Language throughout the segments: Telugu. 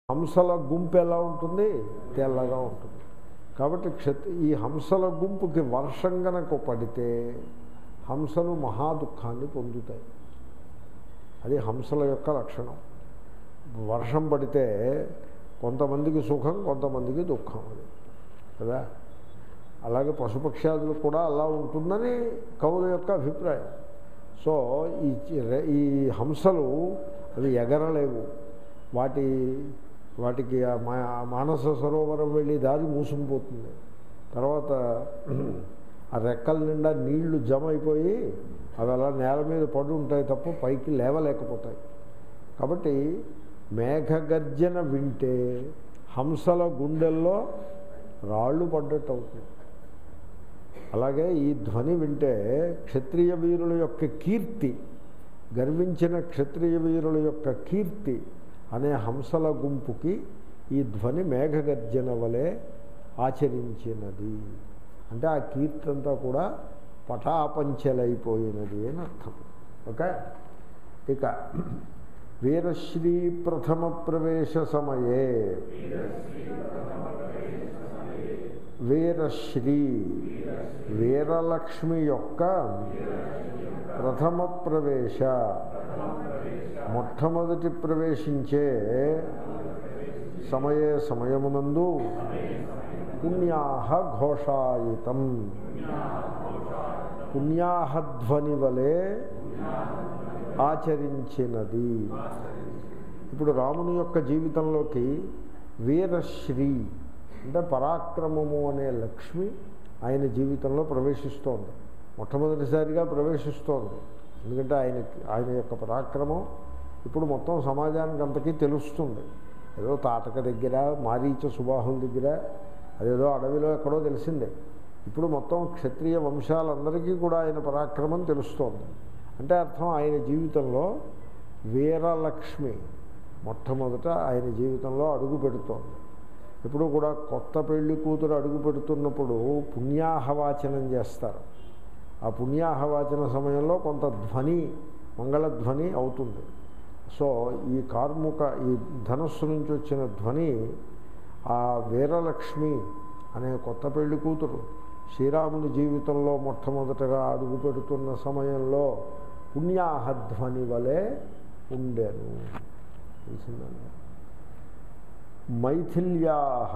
హంసల గుంపు ఎలా ఉంటుంది తెల్లగా ఉంటుంది కాబట్టి క్షత్ ఈ హంసల గుంపుకి వర్షం గనక పడితే హంసలు మహా దుఃఖాన్ని పొందుతాయి అది హంసల యొక్క లక్షణం వర్షం పడితే కొంతమందికి సుఖం కొంతమందికి దుఃఖం అది కదా అలాగే పశుపక్ష్యాదులు కూడా అలా ఉంటుందని కవుల యొక్క అభిప్రాయం సో ఈ చి- ఈ హంసలు అవి ఎగరలేవు వాటి వాటికి ఆ మా- ఆ మానస సరోవరం వెళ్ళి దారి మూసుకుపోతుంది తర్వాత ఆ రెక్కల నిండా నీళ్లు జమ అయిపోయి అవి అలా నేల మీద పడి ఉంటాయి తప్ప పైకి లేవలేకపోతాయి కాబట్టి మేఘగర్జన వింటే హంసల గుండెల్లో రాళ్ళు పడ్డట్టు అవుతుంది అలాగే ఈ ధ్వని వింటే క్షత్రియ వీరుల యొక్క కీర్తి గర్వించిన క్షత్రియ వీరుల యొక్క కీర్తి అనే హంసల గుంపుకి ఈ ధ్వని మేఘగర్జన వలె ఆచరించినది అంటే ఆ కీర్తి అంతా కూడా పటాపంచలైపోయినది అని అర్థం ఓకే ఇక వీరశ్రీ ప్రథమ ప్రవేశ సమయే వీరశ్రీ వీరలక్ష్మి యొక్క ప్రథమ ప్రవేశ మొట్టమొదటి ప్రవేశించే సమయే సమయమునందు పుణ్యాహ ఘోషాయితం పుణ్యాహధ్వని వలె ఆచరించినది ఇప్పుడు రాముని యొక్క జీవితంలోకి వీరశ్రీ అంటే పరాక్రమము అనే లక్ష్మి ఆయన జీవితంలో ప్రవేశిస్తోంది మొట్టమొదటిసారిగా ప్రవేశిస్తోంది ఎందుకంటే ఆయన ఆయన యొక్క పరాక్రమం ఇప్పుడు మొత్తం సమాజానికి అంతకీ తెలుస్తుంది ఏదో తాటక దగ్గర మారీచ సుబాహుల దగ్గర అదేదో అడవిలో ఎక్కడో తెలిసిందే ఇప్పుడు మొత్తం క్షత్రియ వంశాలందరికీ కూడా ఆయన పరాక్రమం తెలుస్తోంది అంటే అర్థం ఆయన జీవితంలో వీరలక్ష్మి మొట్టమొదట ఆయన జీవితంలో అడుగు పెడుతోంది ఇప్పుడు కూడా కొత్త పెళ్లి కూతురు అడుగు పెడుతున్నప్పుడు పుణ్యాహవాచనం చేస్తారు ఆ పుణ్యాహవాచన సమయంలో కొంత ధ్వని మంగళధ్వని అవుతుంది సో ఈ కార్ముక ఈ ధనస్సు నుంచి వచ్చిన ధ్వని ఆ వీరలక్ష్మి అనే కొత్త పెళ్లి కూతురు శ్రీరాముని జీవితంలో మొట్టమొదటగా అడుగు పెడుతున్న సమయంలో పుణ్యాహధ్వని వలె ఉండేను తెలిసిందండి మైథిల్యా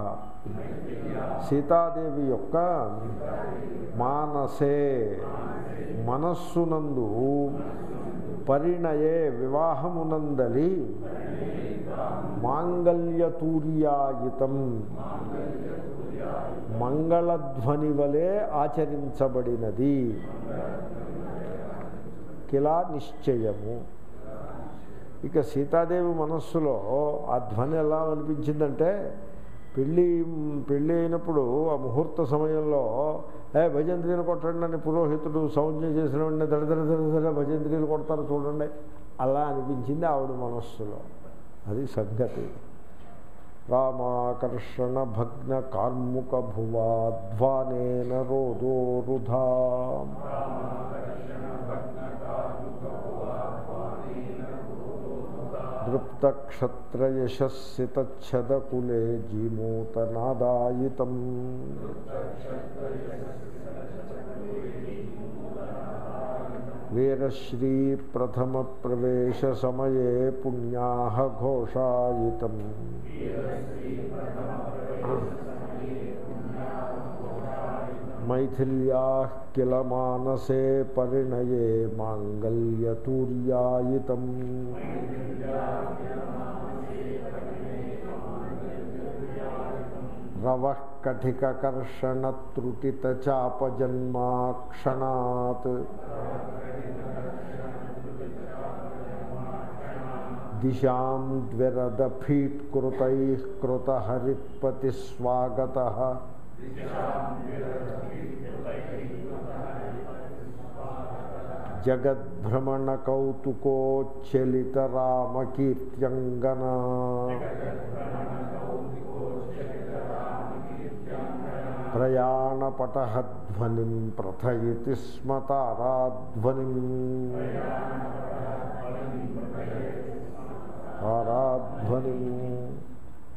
సీతాదేవి యొక్క మానసే మనస్సునందు పరిణయే వివాహమునందలి మాంగళ్యతూర్యాయితం మంగళధ్వని వలె ఆచరించబడినది కిలా నిశ్చయము ఇక సీతాదేవి మనస్సులో ఆ ధ్వని ఎలా అనిపించిందంటే పెళ్ళి పెళ్ళి అయినప్పుడు ఆ ముహూర్త సమయంలో ఏ భజంత్రీలు కొట్టండి అని పురోహితుడు సౌజ్ఞ చేసిన వెంటనే దడ దడ దడ దడ భజంత్రీలు కొడతారు చూడండి అలా అనిపించింది ఆవిడ మనస్సులో అది సంగతి రామాకర్షణ భగ్న కార్ముక భువాధ్వానేన రోదో రుధా దృప్తక్షత్రయశస్సితఛదకులే జీమూతనాదాయితం వీరశ్రీ ప్రథమ ప్రవేశ సమయే పుణ్యాహ ఘోషాయితం మైథిల్యా కిల మానసే పరిణయే మాంగళ్యతూర్యాయితం రవ కఠికర్షణత్రుటిత చాపజన్మాక్షణాత్ దిశాం ద్విరదఫీట్కృతై కృతహరిత్పతిస్వాగత జగద్భ్రమణకౌతుకోచ్చలితరామకీర్త్యంగనా ప్రయాణపటహధ్వనిం ప్రథయతి స్మ తారాధ్వనిం తారాధ్వనిం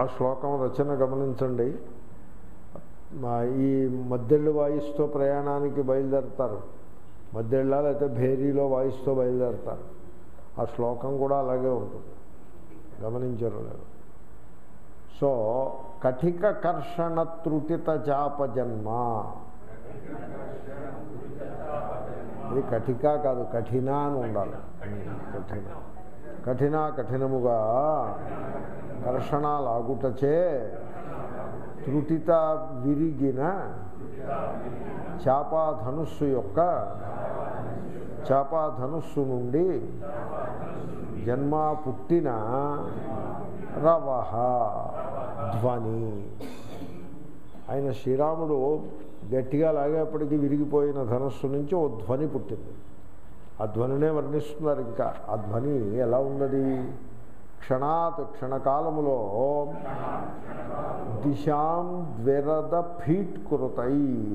ఆ శ్లోకం రచన గమనించండి మా ఈ మద్దెళ్ళు వాయిస్తో ప్రయాణానికి బయలుదేరతారు మద్దెళ్ళ లేకపోతే భేరీలో వాయిస్తో బయలుదేరతారు ఆ శ్లోకం కూడా అలాగే ఉంటుంది గమనించరు లేదు సో కఠిక కర్షణ త్రుటిత చాప జన్మ ఇది కఠిక కాదు కఠిన అని ఉండాలి కఠిన కఠిన కఠినముగా కర్షణ లాగుటచే త్రుటిత విరిగిన చాపాధనుస్సు యొక్క చాపాధనుస్సు నుండి జన్మ పుట్టిన రవహ ధ్వని ఆయన శ్రీరాముడు గట్టిగా లాగేపటికి విరిగిపోయిన ధనస్సు నుంచి ఓ ధ్వని పుట్టింది ఆ ధ్వనినే వర్ణిస్తున్నారు ఇంకా ఆ ధ్వని ఎలా ఉన్నది క్షణాత్ క్షణకాలములో దిశాం ద్విరద ఫీట్ కురుతై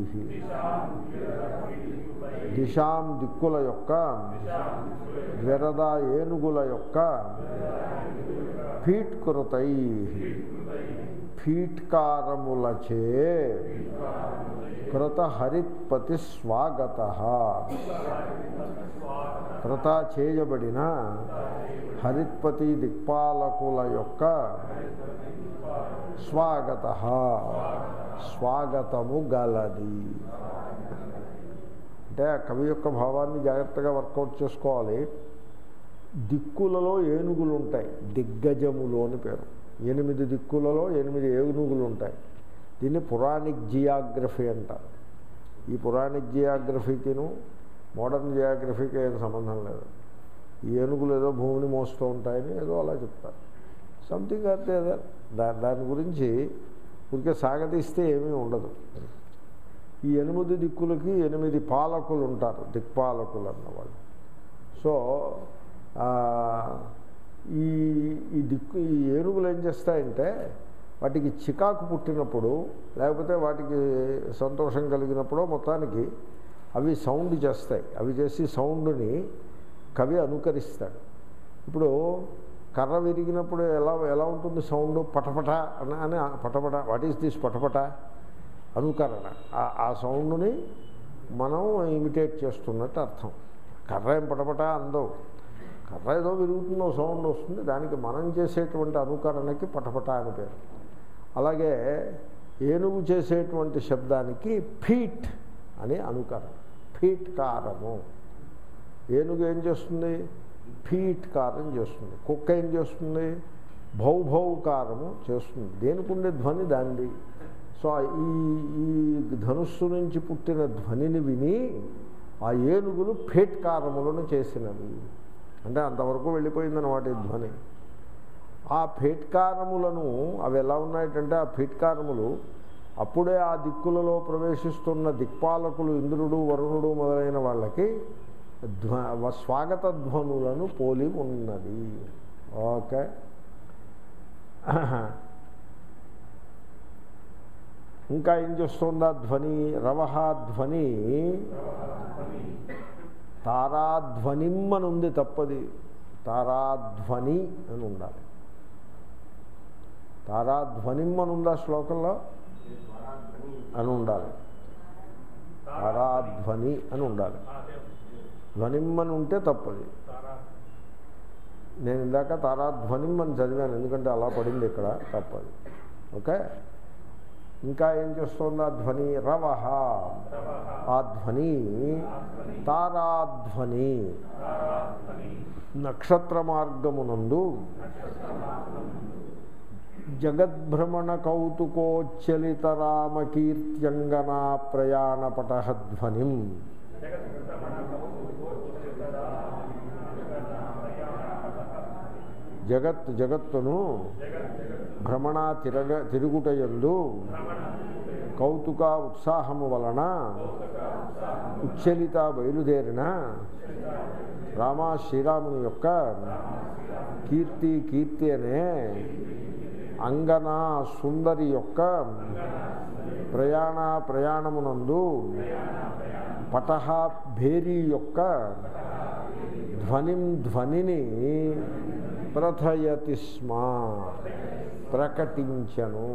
దిశాం దిక్కుల యొక్క ద్విరద ఏనుగుల యొక్క ఫీట్ కురుతై ఫీట్కారములచే కృత హరిత్పతి స్వాగత కృత చేయబడిన హరిత్పతి దిక్పాలకుల యొక్క స్వాగత స్వాగతము గలది అంటే ఆ కవి యొక్క భావాన్ని జాగ్రత్తగా వర్కౌట్ చేసుకోవాలి దిక్కులలో ఏనుగులు ఉంటాయి దిగ్గజములు అని పేరు ఎనిమిది దిక్కులలో ఎనిమిది ఏనుగులు ఉంటాయి దీన్ని పురాణిక్ జియాగ్రఫీ అంటారు ఈ పురాణిక్ జియాగ్రఫీకిను మోడర్న్ జియాగ్రఫీకి ఏం సంబంధం లేదు ఈ ఏనుగులు ఏదో భూమిని మోస్తూ ఉంటాయని ఏదో అలా చెప్తారు సంథింగ్ అంటే దా దాని గురించి ఊరికే సాగతీస్తే ఏమీ ఉండదు ఈ ఎనిమిది దిక్కులకి ఎనిమిది పాలకులు ఉంటారు దిక్పాలకులు అన్నవాళ్ళు సో ఈ ఈ దిక్కు ఈ ఏనుగులు ఏం చేస్తాయంటే వాటికి చికాకు పుట్టినప్పుడు లేకపోతే వాటికి సంతోషం కలిగినప్పుడు మొత్తానికి అవి సౌండ్ చేస్తాయి అవి చేసి సౌండ్ని కవి అనుకరిస్తాడు ఇప్పుడు కర్ర విరిగినప్పుడు ఎలా ఎలా ఉంటుంది సౌండ్ పటపట అని అని పటపట వాట్ ఈస్ దిస్ పటపట అనుకరణ ఆ సౌండ్ని మనం ఇమిటేట్ చేస్తున్నట్టు అర్థం కర్ర ఏం పటపట అందవు కర్ర ఏదో విరుగుతుందో సౌండ్ వస్తుంది దానికి మనం చేసేటువంటి అనుకరణకి పటపట అని పేరు అలాగే ఏనుగు చేసేటువంటి శబ్దానికి ఫీట్ అని అనుకరణ ఫీట్ కారము ఏనుగు ఏం చేస్తుంది ఫీట్ కారం చేస్తుంది కుక్క ఏం చేస్తుంది భౌభౌకారము చేస్తుంది దేనికి ఉండే ధ్వని దాంది సో ఈ ఈ ధనుస్సు నుంచి పుట్టిన ధ్వనిని విని ఆ ఏనుగులు ఫేట్కారములను చేసినవి అంటే అంతవరకు వెళ్ళిపోయిందన్నమాట ఈ ధ్వని ఆ ఫేట్కారములను అవి ఎలా ఉన్నాయంటే ఆ ఫేట్కారములు అప్పుడే ఆ దిక్కులలో ప్రవేశిస్తున్న దిక్పాలకులు ఇంద్రుడు వరుణుడు మొదలైన వాళ్ళకి ధ్వ స్వాగత ధ్వనులను పోలి ఉన్నది ఓకే ఇంకా ఏం చేస్తుందా ధ్వని రవహ ధ్వని తారాధ్వనిం అని ఉంది తప్పది తారాధ్వని అని ఉండాలి తారాధ్వనిం అని ఉందా శ్లోకంలో అని ఉండాలి తారాధ్వని అని ఉండాలి ధ్వనిం అని ఉంటే తప్పది నేను ఇందాక తారాధ్వనిం అని చదివాను ఎందుకంటే అలా పడింది ఇక్కడ తప్పది ఓకే ఇంకా ఏం చేస్తుంది ఆ ధ్వని రవహ ఆ ధ్వని తారాధ్వని నక్షత్ర మార్గమునందు జగద్భ్రమణ కౌతుకోచ్చలిత రామకీర్త్యంగనా ప్రయాణపటధ్వనిం జగత్ జగత్తును భ్రమణ తిరగ తిరుగుటయందు కౌతుక ఉత్సాహము వలన ఉచ్చలిత బయలుదేరిన రామ శ్రీరాముని యొక్క కీర్తి కీర్తి అనే అంగన సుందరి యొక్క ప్రయాణ ప్రయాణమునందు పటహ భేరీ యొక్క ధ్వనిం ధ్వనిని ప్రథయతి స్మ ప్రకటించను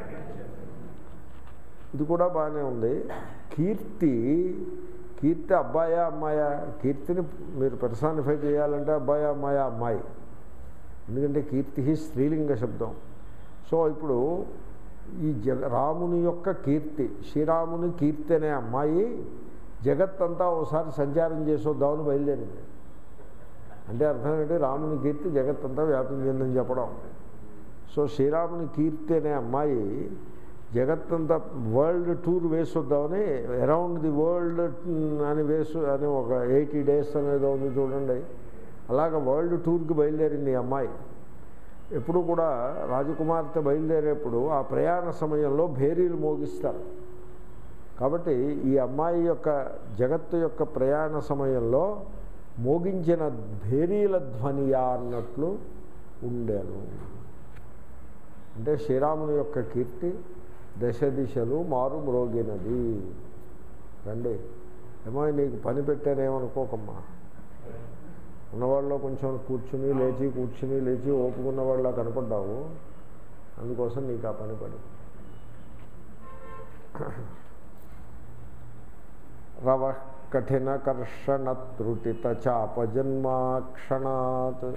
ఇది కూడా బాగానే ఉంది కీర్తి కీర్తి అబ్బాయా అమ్మాయా కీర్తిని మీరు పెర్సానిఫై చేయాలంటే అబ్బాయా అమ్మాయా అమ్మాయి ఎందుకంటే కీర్తి స్త్రీలింగ శబ్దం సో ఇప్పుడు ఈ జగ రాముని యొక్క కీర్తి శ్రీరాముని కీర్తి అనే అమ్మాయి జగత్తంతా ఒకసారి సంచారం చేసొద్దామని బయలుదేరింది అంటే అర్థం ఏంటి రాముని కీర్తి జగత్తంతా వ్యాపించిందని చెప్పడం సో శ్రీరాముని కీర్తి అనే అమ్మాయి జగత్తంతా వరల్డ్ టూర్ వేసొద్దామని అరౌండ్ ది వరల్డ్ అని వేసు అని ఒక ఎయిటీ డేస్ అనేది ఉంది చూడండి అలాగ వరల్డ్ టూర్కి బయలుదేరింది ఈ అమ్మాయి ఎప్పుడు కూడా రాజకుమార్తె బయలుదేరేప్పుడు ఆ ప్రయాణ సమయంలో భేరీలు మోగిస్తారు కాబట్టి ఈ అమ్మాయి యొక్క జగత్తు యొక్క ప్రయాణ సమయంలో మోగించిన భేరీల ధ్వనియా అన్నట్లు ఉండేను అంటే శ్రీరాముని యొక్క కీర్తి దశ దిశలు మారు మ్రోగినది రండి ఏమో నీకు పని పెట్టానేమనుకోకమ్మా ఉన్నవాళ్ళలో కొంచెం కూర్చుని లేచి కూర్చుని లేచి ఓపుకున్న వాళ్ళ కనపడ్డావు అందుకోసం నీకు ఆ పని పడి రవ కఠిన కర్షణ త్రుటిత చాపజన్మాక్షణాత్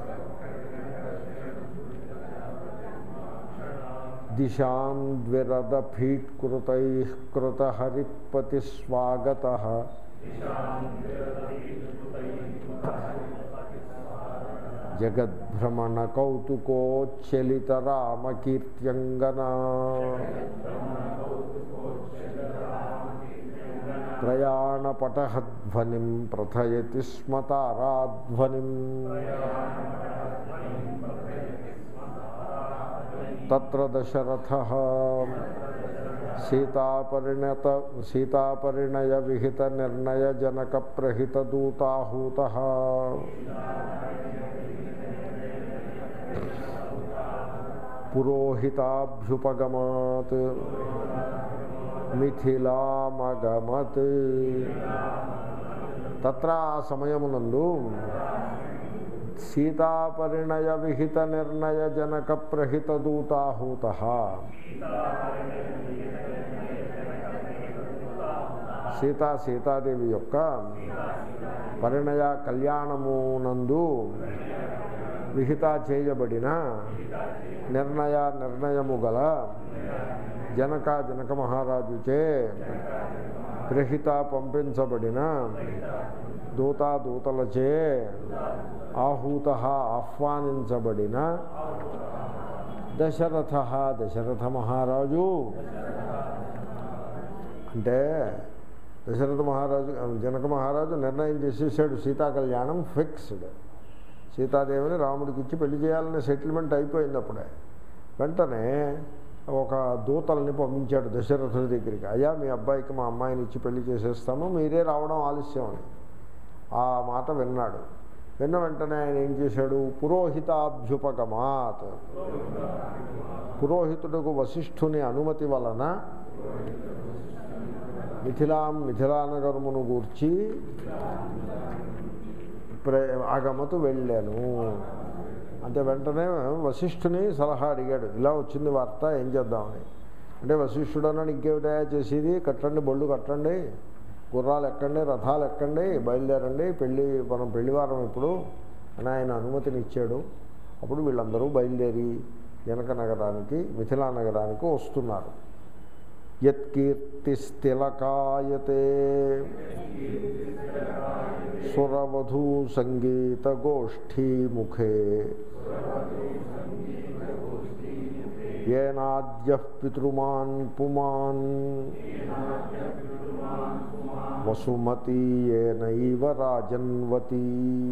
దిశాం ద్విరద ఫీట్కృతై కృత హరిత్పతి స్వాగత జగద్భ్రమణ కౌతుకోచ్చలిత రామకీర్త్యంగనా ప్రయాణపటహధ్వనిం ప్రథయతి స్మ తారాధ్వనిం తత్ర దశరథ సీతాపరిణత సీతాపరిణయ విహిత నిర్ణయ జనక ప్రహిత దూతాహూత పురోహితాభ్యుపగమాత్ మిథిలామగమత్ తత్ర ఆ సమయమునందు సీతాపరిణయ విహిత నిర్ణయ జనక ప్రహిత దూతాహూత సీతా సీతాదేవి యొక్క పరిణయ కళ్యాణమునందు విహిత చేయబడిన నిర్ణయ నిర్ణయము గల జనక జనక మహారాజుచే గ్రహిత పంపించబడిన దూత దూతలచే ఆహూత ఆహ్వానించబడిన దశరథ దశరథ మహారాజు అంటే దశరథ మహారాజు జనక మహారాజు నిర్ణయం చేసేసాడు సీతా కళ్యాణం ఫిక్స్డ్ సీతాదేవిని రాముడికి ఇచ్చి పెళ్లి చేయాలనే సెటిల్మెంట్ అయిపోయింది అప్పుడే వెంటనే ఒక దూతల్ని పంపించాడు దశరథుడి దగ్గరికి అయ్యా మీ అబ్బాయికి మా అమ్మాయిని ఇచ్చి పెళ్లి చేసేస్తాము మీరే రావడం ఆలస్యం అని ఆ మాట విన్నాడు విన్న వెంటనే ఆయన ఏం చేశాడు పురోహితాభ్యుపగమాత్ పురోహితుడుకు వశిష్ఠుని అనుమతి వలన మిథిలాం మిథిలానగరమును గూర్చి ప్ర ఆగమతు వెళ్ళాను అంటే వెంటనే వశిష్ఠుని సలహా అడిగాడు ఇలా వచ్చింది వార్త ఏం చేద్దామని అంటే వశిష్ఠుడు అన్నాడు ఇంకేమిటా చేసేది కట్టండి బళ్ళు కట్టండి గుర్రాలు ఎక్కండి రథాలు ఎక్కండి బయలుదేరండి పెళ్ళి మనం పెళ్లివారం ఇప్పుడు అని ఆయన అనుమతిని ఇచ్చాడు అప్పుడు వీళ్ళందరూ బయలుదేరి జనక నగరానికి మిథిలా నగరానికి వస్తున్నారు యత్కీర్తిస్థిలకాయతే సురవధూ సంగీత గోష్ఠీ ముఖే ఏనాద్య పితృమాన్ పుమాన్ వసుమతి ఏనైవ రాజన్వతి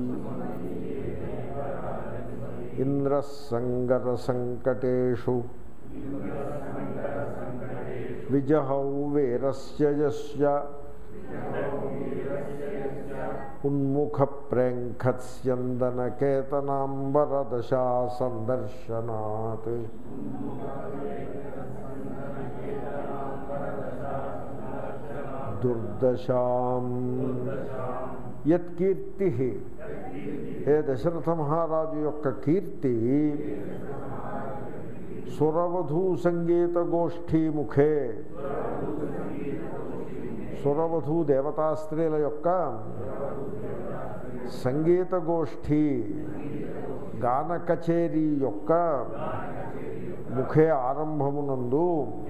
ఇంద్రసంగర సంకటేషు విజహౌ వీరస్య యస్య ఉన్ముఖ ప్రేంఖత్స్యందనకేతనాంబరదశా సందర్శనాత్ దుర్దశాం యత్కీర్తి హే దశరథ మహారాజు యొక్క కీర్తి సురవధూ సంగీత గోష్ఠీ ముఖే సురవధూ దేవతా స్త్రీల యొక్క సంగీత గోష్ఠి గాన కచేరీ యొక్క ముఖే ఆరంభమునందు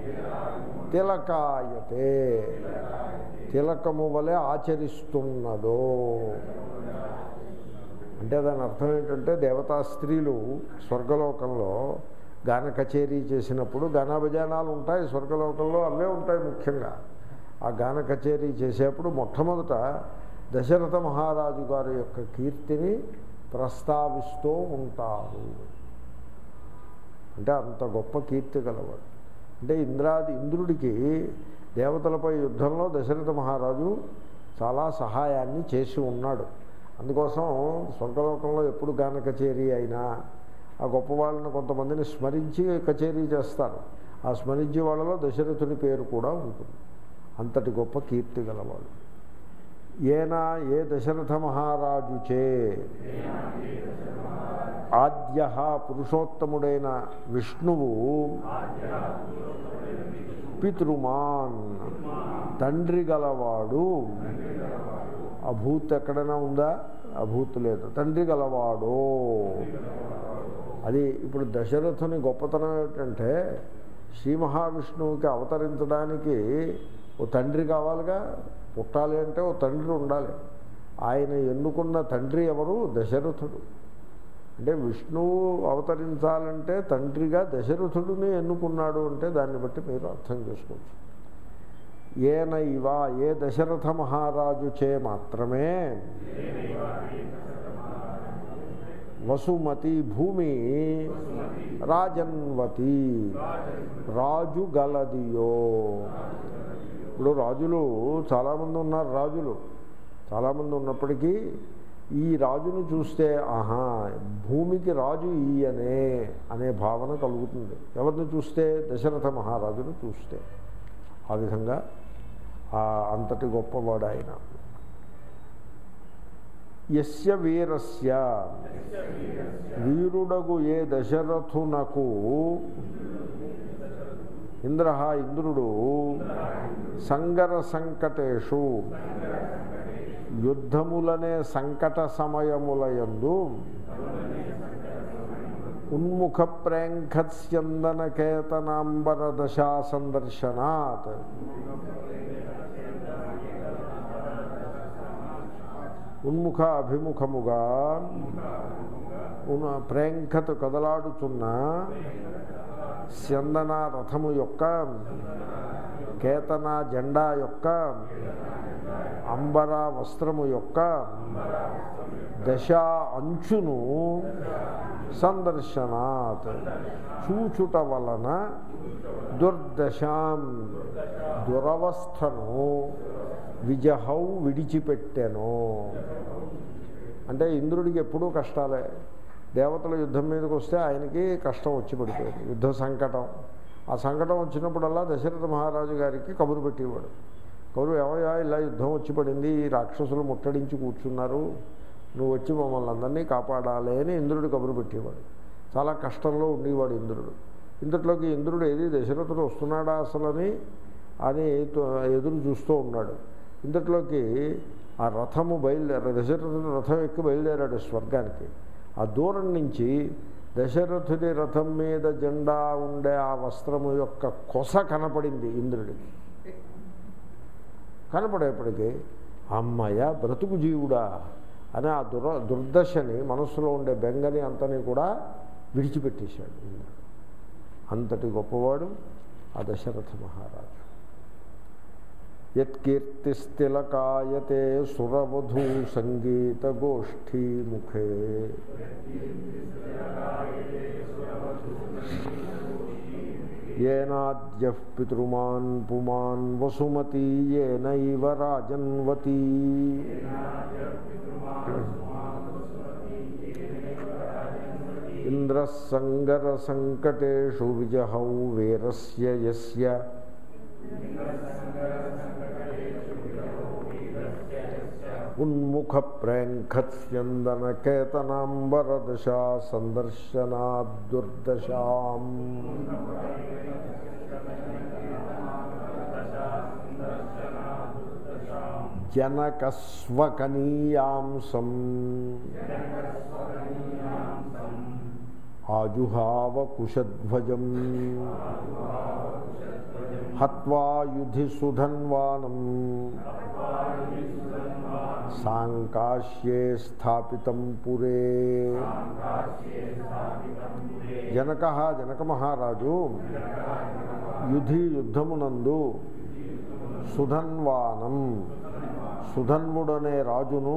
తిలకాయతే తిలకము వలె ఆచరిస్తున్నదో అంటే దాని అర్థం ఏంటంటే దేవతా స్త్రీలు స్వర్గలోకంలో గాన కచేరీ చేసినప్పుడు గానాభజానాలు ఉంటాయి స్వర్గలోకంలో అవే ఉంటాయి ముఖ్యంగా ఆ గాన కచేరీ చేసేప్పుడు మొట్టమొదట దశరథ మహారాజు గారి యొక్క కీర్తిని ప్రస్తావిస్తూ ఉంటారు అంటే అంత గొప్ప కీర్తి గలవాడు అంటే ఇంద్రాది ఇంద్రుడికి దేవతలపై యుద్ధంలో దశరథ మహారాజు చాలా సహాయాన్ని చేసి ఉన్నాడు అందుకోసం స్వర్గలోకంలో ఎప్పుడు గాన కచేరీ అయినా ఆ గొప్ప వాళ్ళని కొంతమందిని స్మరించి కచేరీ చేస్తారు ఆ స్మరించే వాళ్ళలో దశరథుని పేరు కూడా ఉంటుంది అంతటి గొప్ప కీర్తి గలవాడు ఏనా ఏ దశరథ మహారాజుచే ఆద్య పురుషోత్తముడైన విష్ణువు పితృమాన్ తండ్రి గలవాడు అభూత్ ఎక్కడైనా ఉందా అభూత్ లేదు తండ్రి గలవాడో అది ఇప్పుడు దశరథుని గొప్పతనం ఏమిటంటే శ్రీ మహావిష్ణువుకి అవతరించడానికి ఓ తండ్రి కావాలిగా పుట్టాలి అంటే ఓ తండ్రి ఉండాలి ఆయన ఎన్నుకున్న తండ్రి ఎవరు దశరథుడు అంటే విష్ణువు అవతరించాలంటే తండ్రిగా దశరథుడిని ఎన్నుకున్నాడు అంటే దాన్ని బట్టి మీరు అర్థం చేసుకోవచ్చు ఏన ఇవా ఏ దశరథ మహారాజు చే మాత్రమే వసుమతి భూమి రాజన్వతి రాజు గలదియో ఇప్పుడు రాజులు చాలామంది ఉన్నారు రాజులు చాలామంది ఉన్నప్పటికీ ఈ రాజును చూస్తే ఆహా భూమికి రాజు ఈయనే అనే భావన కలుగుతుంది ఎవరిని చూస్తే దశరథ మహారాజును చూస్తే ఆ విధంగా ఆ అంతటి గొప్పవాడు ఆయన యస్య వీరస్య వీరుడగు ఏ దశరథునకు ఇంద్ర ఇంద్రుడు సంగర సంకటేషు యుద్ధములనే సంకట సమయములయందు ఉన్ముఖ ప్రేంఖత్స్యందన కేతనాంబర దశా సందర్శనాత్ ఉన్ముఖ అభిముఖముగా ఉన్న ప్రేంఖత్ కదలాడుతున్న స్యందన రథము యొక్క కేతన జెండా యొక్క అంబర వస్త్రము యొక్క దశ అంచును సందర్శనాత్ చూచుట వలన దుర్దశాం దురవస్థను విజహౌ విడిచిపెట్టెను అంటే ఇంద్రుడికి ఎప్పుడూ కష్టాలే దేవతల యుద్ధం మీదకి వస్తే ఆయనకి కష్టం వచ్చి పడిపోయింది యుద్ధ సంకటం ఆ సంకటం వచ్చినప్పుడల్లా దశరథ మహారాజు గారికి కబురు పెట్టేవాడు కబురు ఏమయ్యా ఇలా యుద్ధం వచ్చి పడింది ఈ రాక్షసులు ముట్టడించి కూర్చున్నారు నువ్వు వచ్చి మమ్మల్ని అందరినీ కాపాడాలి అని ఇంద్రుడు కబురు పెట్టేవాడు చాలా కష్టంలో ఉండేవాడు ఇంద్రుడు ఇంతట్లోకి ఇంద్రుడు ఏది దశరథుడు వస్తున్నాడా అసలని అని ఎదురు చూస్తూ ఉన్నాడు ఇంతట్లోకి ఆ రథము బయలుదేర దశరథుడు రథం ఎక్కి బయలుదేరాడు స్వర్గానికి ఆ దూరం నుంచి దశరథుడి రథం మీద జెండా ఉండే ఆ వస్త్రము యొక్క కొస కనపడింది ఇంద్రుడికి కనపడేప్పటికీ అమ్మయ్య బ్రతుకు జీవుడా అని ఆ దుర దుర్దశని మనస్సులో ఉండే బెంగని అంతని కూడా విడిచిపెట్టేశాడు ఇంద్రుడు అంతటి గొప్పవాడు ఆ దశరథ మహారాజు యత్కీర్తిస్తిలకాయతే సురవధూ సంగీత గోష్ఠీ ముఖే ఏనాద్య పితృమాన్ పుమాన్ వసుమతి ఏనైవ రాజన్వతీ ఇంద్రసంగర సంకటేషు విజహౌ వీరస్య యస్య ఉన్ముఖ ప్రేంఖత్స్యందన కేతనాంబరదశా సందర్శనాదుర్దశాం జనకస్వకనీయాంసం ఆజుహావ కుశధ్వజం హత్వా యుధి సుధన్వానం సాంకాశ్యే స్థాపితం పురే జనక జనక మహారాజు యుధి యుద్ధమునందు సుధన్వానం సుధన్వుడనే రాజును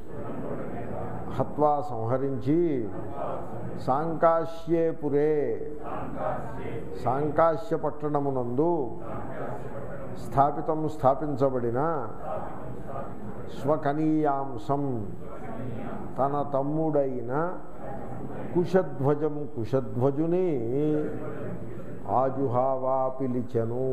హత్వా సంహరించి సాంకాశ్యే పురే సాంకాశ్య పట్టణమునందు స్థాపితం స్థాపించబడిన స్వకనీయాంశం తన తమ్ముడైన కుశధ్వజం కుశధ్వజుని ఆజుహావా పిలిచెను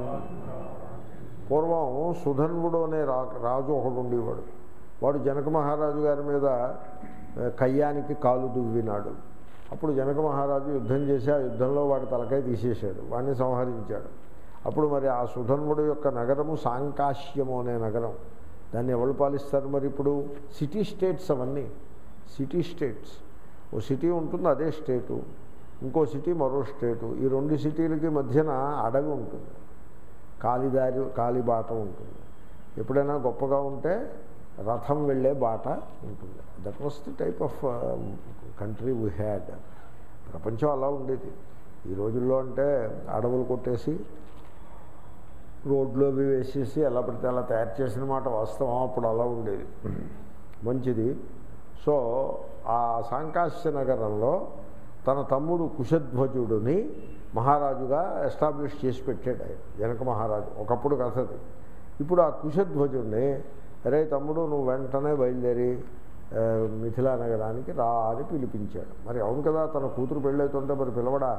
పూర్వం సుధన్వుడు అనే రా రాజు ఒకడు ఉండేవాడు వాడు జనక మహారాజు గారి మీద ఆ, కయ్యానికి కాలు దువ్వినాడు అప్పుడు జనక మహారాజు యుద్ధం చేసి ఆ యుద్ధంలో వాడి తలకాయ తీసేశాడు వాడిని సంహరించాడు అప్పుడు మరి ఆ సుధన్వుడు యొక్క నగరము సాంకాశ్యము అనే నగరం దాన్ని ఎవరు పాలిస్తారు మరి ఇప్పుడు సిటీ స్టేట్స్ అవన్నీ సిటీ స్టేట్స్ ఓ సిటీ ఉంటుంది అదే స్టేటు ఇంకో సిటీ మరో స్టేటు ఈ రెండు సిటీలకి మధ్యన అడవి ఉంటుంది కాలిదారి కాలిబాట ఉంటుంది ఎప్పుడైనా గొప్పగా ఉంటే రథం వెళ్ళే బాట ఉంటుంది that was the type of country we had ప్రపంచం అలా ఉండేది ఈ రోజుల్లో అంటే అడవులు కొట్టేసి రోడ్లు అవి వేసేసి ఎలా పడితే అలా తయారు చేసిన మాట వాస్తవం అప్పుడు అలా ఉండేది మంచిది సో ఆ సాంకాశ్య నగరంలో తన తమ్ముడు కుశధ్వజుడిని మహారాజుగా ఎస్టాబ్లిష్ చేసి పెట్టాడు ఆయన జనక మహారాజు ఒకప్పుడు కథది ఇప్పుడు ఆ కుశధ్వజుడిని అరే తమ్ముడు నువ్వు వెంటనే బయలుదేరి ఆ, మిథిలా నగరానికి రా అని పిలిపించాడు మరి అవును కదా తన కూతురు పెళ్ళవుతుంటే మరి పిలవడా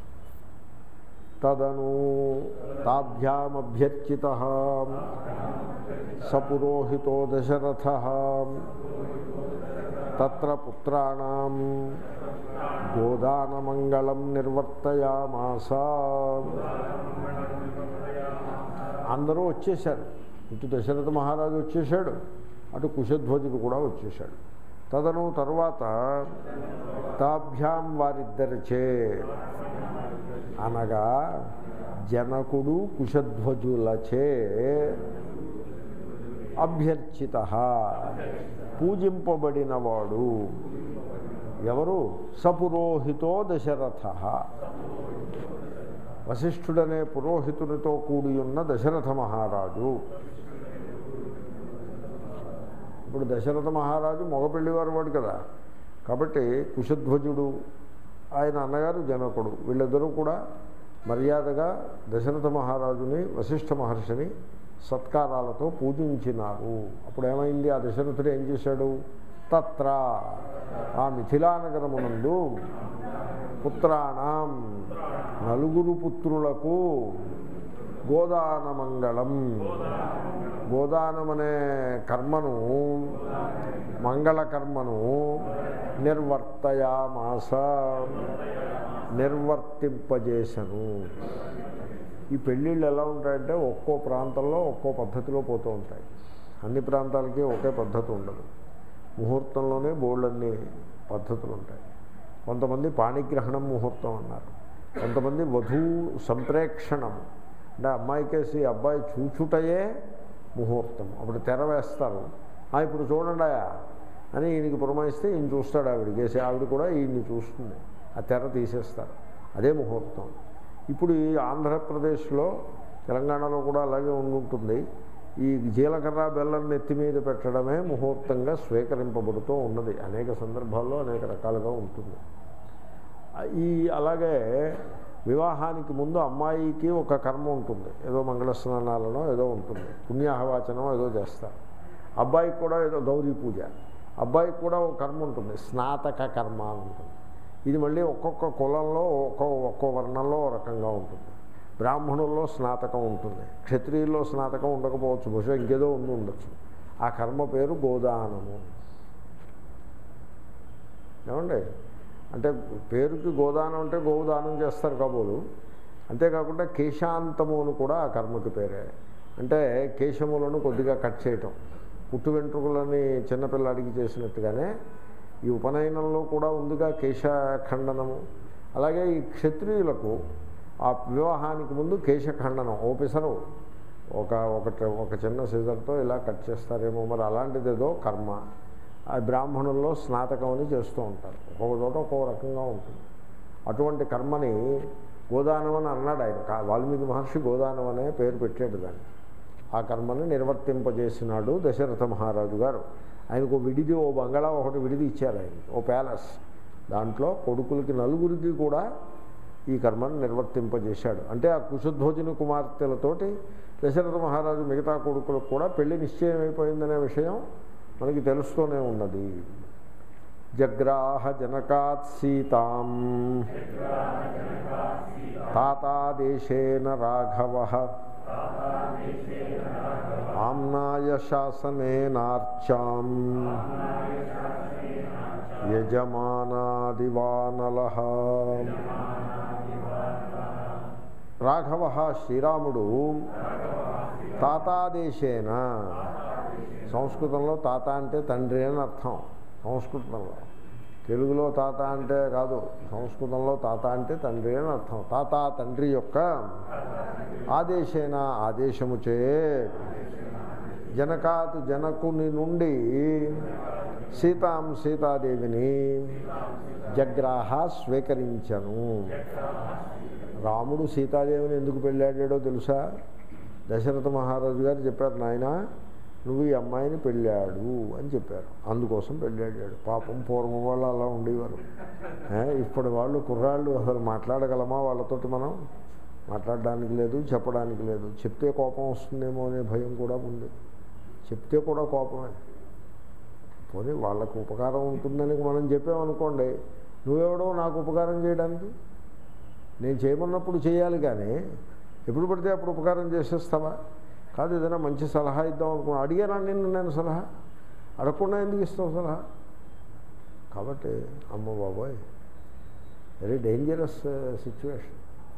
తదను తాభ్యామభ్యర్చిత సపురోహితో దశరథ తత్ర పుత్రాణం గోదానమంగళం నిర్వర్తయామాస అందరూ వచ్చేశారు ఇటు దశరథ మహారాజు వచ్చేశాడు అటు కుశధ్వజుడు కూడా వచ్చేశాడు తదను తర్వాత తాభ్యాం వారిద్దరిచే అనగా జనకుడు కుశధ్వజులచే అభ్యర్చిత పూజింపబడినవాడు ఎవరు సపురోహితో దశరథ వశిష్ఠుడనే పురోహితునితో కూడి ఉన్న దశరథ మహారాజు ఇప్పుడు దశరథ మహారాజు మగపెళ్లివారు వాడు కదా కాబట్టి కుశధ్వజుడు ఆయన అన్నగారు జనకుడు వీళ్ళిద్దరూ కూడా మర్యాదగా దశరథ మహారాజుని వశిష్ఠ మహర్షిని సత్కారాలతో పూజించినారు అప్పుడు ఏమైంది ఆ దశరథుడు ఏం చేశాడు తత్ర ఆ మిథిలానగరమునందు పుత్రాణం నలుగురు పుత్రులకు గోదానమంగళం గోదానం అనే కర్మను మంగళ కర్మను నిర్వర్తయామాస నిర్వర్తింపజేశను ఈ పెళ్ళిళ్ళు ఎలా ఉంటాయంటే ఒక్కో ప్రాంతంలో ఒక్కో పద్ధతిలో పోతూ ఉంటాయి అన్ని ప్రాంతాలకి ఒకే పద్ధతి ఉండదు ముహూర్తంలోనే బోల్డన్ని పద్ధతులు ఉంటాయి కొంతమంది పాణిగ్రహణం ముహూర్తం అన్నారు కొంతమంది వధూ సంప్రేక్షణం అంటే అమ్మాయికేసి అబ్బాయి చూచుటయే ముహూర్తం అప్పుడు తెర వేస్తారు "ఆ, ఇప్పుడు చూడండి అని ఈయనకి పురమాయిస్తే ఈయన చూస్తాడు ఆవిడకేసి ఆవిడ కూడా ఈయన్ని చూస్తుంది ఆ తెర తీసేస్తారు అదే ముహూర్తం ఇప్పుడు ఈ ఆంధ్రప్రదేశ్లో తెలంగాణలో కూడా అలాగే ఉండుంటుంది ఈ జీలకర్ర బెల్లం నెత్తి మీద పెట్టడమే ముహూర్తంగా స్వీకరింపబడుతూ ఉన్నది అనేక సందర్భాల్లో అనేక రకాలుగా ఉంటుంది ఈ అలాగే వివాహానికి ముందు అమ్మాయికి ఒక కర్మ ఉంటుంది ఏదో మంగళ స్నానాలనో ఏదో ఉంటుంది పుణ్యాహవాచనం ఏదో చేస్తారు అబ్బాయికి కూడా ఏదో గౌరీ పూజ అబ్బాయికి కూడా ఒక కర్మ ఉంటుంది స్నాతక కర్మ అని ఉంటుంది ఇది మళ్ళీ ఒక్కొక్క కులంలో ఒక్కో ఒక్కో వర్ణంలో ఓ రకంగా ఉంటుంది బ్రాహ్మణుల్లో స్నాతకం ఉంటుంది క్షత్రియుల్లో స్నాతకం ఉండకపోవచ్చు బహుశా ఇంకేదో ఉండి ఉండొచ్చు ఆ కర్మ పేరు గోదానము ఏమండి అంటే పేరుకి గోదానం అంటే గోదానం చేస్తారు కాబోలు అంతేకాకుండా కేశాంతము అని కూడా ఆ కర్మకి పేరే అంటే కేశములను కొద్దిగా కట్ చేయటం పుట్టు వెంట్రుకలని చిన్నపిల్లాడికి చేసినట్టుగానే ఈ ఉపనయనంలో కూడా ఉందిగా కేశఖండనము అలాగే ఈ క్షత్రియులకు ఆ వివాహానికి ముందు కేశఖండనం ఓపెసరు ఒక ఒకటి ఒక చిన్న సీజర్తో ఇలా కట్ చేస్తారేమో మరి అలాంటిదేదో కర్మ ఆ బ్రాహ్మణుల్లో స్నాతకం అని చేస్తూ ఉంటారు ఒక్కొక్క చోట ఒక్కొక్క రకంగా ఉంటుంది అటువంటి కర్మని గోదానం అని అన్నాడు ఆయన కా- వాల్మీకి మహర్షి గోదానం అనే పేరు పెట్టాడు దాన్ని ఆ కర్మని నిర్వర్తింపజేసినాడు దశరథ మహారాజు గారు ఆయనకు ఓ విడిది ఓ బంగళా ఒకటి విడిది ఇచ్చారు ఆయన ఓ ప్యాలెస్ దాంట్లో కొడుకులకి నలుగురికి కూడా ఈ కర్మను నిర్వర్తింపజేశాడు అంటే ఆ కుశధ్వజుని కుమార్తెలతోటి దశరథ మహారాజు మిగతా కొడుకులకు కూడా పెళ్లి నిశ్చయం అయిపోయిందనే విషయం మనకి తెలుస్తూనే ఉన్నది జగ్రాహ జనకాత్ సీతాం తాతాదేశేన రాఘవ ఆమ్నాయ శాసనేనార్చాం యజమానాదివానల రాఘవ శ్రీరాముడు తాతాదేశేన సంస్కృతంలో తాత అంటే తండ్రి అని అర్థం సంస్కృతంలో తెలుగులో తాత అంటే కాదు సంస్కృతంలో తాత అంటే తండ్రి అని అర్థం తాత తండ్రి యొక్క ఆదేశేన ఆదేశముచే జనకాత్ జనకుని నుండి సీతాం సీతాదేవిని జగ్రాహ స్వీకరించను రాముడు సీతాదేవిని ఎందుకు పెళ్ళాడాడో తెలుసా దశరథ మహారాజు గారు చెప్పారు నాయన నువ్వు ఈ అమ్మాయిని పెళ్ళాడు అని చెప్పారు అందుకోసం పెళ్ళాడాడు పాపం పూర్వం వాళ్ళు అలా ఉండేవారు ఏ, ఇప్పుడు వాళ్ళు కుర్రాళ్ళు అసలు మాట్లాడగలమా వాళ్ళతోటి మనం మాట్లాడడానికి లేదు చెప్పడానికి లేదు చెప్తే కోపం వస్తుందేమో అనే భయం కూడా ఉంది చెప్తే కూడా కోపమే పోనీ వాళ్ళకు ఉపకారం ఉంటుందని మనం చెప్పామనుకోండి నువ్వెవడో నాకు ఉపకారం చేయడానికి నేను చేయమన్నప్పుడు చేయాలి కానీ ఎప్పుడు పడితే అప్పుడు ఉపకారం చేసేస్తావా కాదు ఏదైనా మంచి సలహా ఇద్దాం అనుకున్నా అడిగానా నిన్ను నేను సలహా అడగకుండా ఎందుకు ఇస్తావు సలహా కాబట్టి అమ్మ బాబోయ్ వెరీ డేంజరస్ సిచ్యువేషన్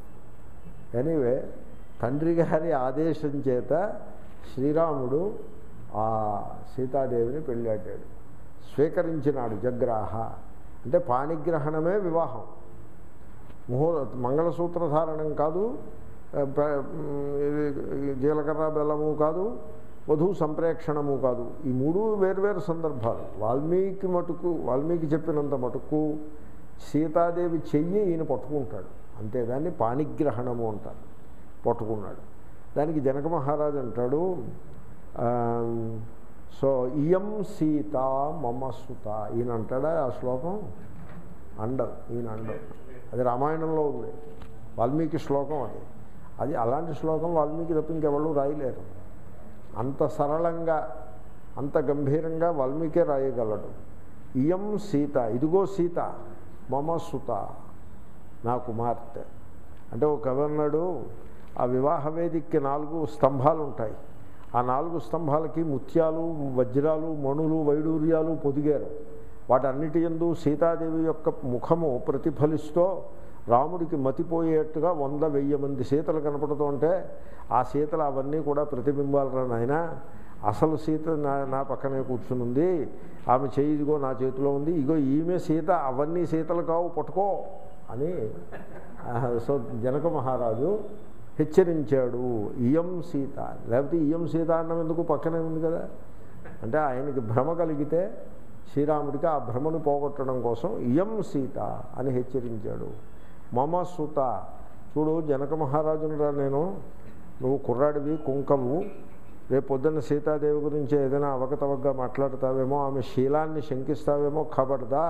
ఎనీవే తండ్రి గారి ఆదేశం చేత శ్రీరాముడు ఆ సీతాదేవిని పెళ్ళాడాడు స్వీకరించినాడు జగ్రాహ అంటే పాణిగ్రహణమే వివాహం ముహూర్త మంగళసూత్రధారణం కాదు ఆ, ప- ఇది జీలకర్ర బెల్లము కాదు వధువు సంప్రేక్షణము కాదు ఈ మూడు వేర్వేరు సందర్భాలు వాల్మీకి మటుకు వాల్మీకి చెప్పినంత మటుకు సీతాదేవి చెయ్యి ఈయన పట్టుకుంటాడు అంతే దాన్ని పాణిగ్రహణము అంటారు పట్టుకున్నాడు దానికి జనక మహారాజు అంటాడు ఆ, సో ఇయం సీత మమ సుత ఈయన అంటాడా ఆ శ్లోకం అండం ఈయన అండం అది రామాయణంలో ఉంది వాల్మీకి శ్లోకం అది అది అలాంటి శ్లోకం వాల్మీకి తప్ప ఇంకెవళ్ళు రాయలేరు అంత సరళంగా అంత గంభీరంగా వాల్మీకే రాయగలడు ఇయం సీత ఇదిగో సీత మమ సుత నా కుమార్తె అంటే ఒక కవి అన్నాడు ఆ వివాహ వేదికకి నాలుగు స్తంభాలు ఉంటాయి ఆ నాలుగు స్తంభాలకి ముత్యాలు వజ్రాలు మణులు వైడూర్యాలు పొదిగారు వాటన్నిటి ఎందు సీతాదేవి యొక్క ముఖము ప్రతిఫలిస్తూ రాముడికి మతిపోయేట్టుగా వంద వెయ్యి మంది సీతలు కనపడుతుంటే ఆ సీతలు అవన్నీ కూడా ప్రతిబింబాలు నాయన అసలు సీత నా నా పక్కనే కూర్చునుంది ఆమె చేయి ఇదిగో నా చేతిలో ఉంది ఇగో ఈమె సీత అవన్నీ సీతలు కావు పట్టుకో అని ఆ, సో జనక మహారాజు హెచ్చరించాడు ఇయం సీత లేకపోతే ఇయం సీత అన్నం ఎందుకు పక్కనే ఉంది కదా అంటే ఆయనకి భ్రమ కలిగితే శ్రీరాముడికి ఆ భ్రమను పోగొట్టడం కోసం ఇయం సీత అని హెచ్చరించాడు మమ సుత చూడు జనక మహారాజునురా నేను నువ్వు కుర్రాడివి కుంకము రేపు పొద్దున్న సీతాదేవి గురించి ఏదైనా అవకతవకగా మాట్లాడతావేమో ఆమె శీలాన్ని శంకిస్తావేమో ఖబర్దా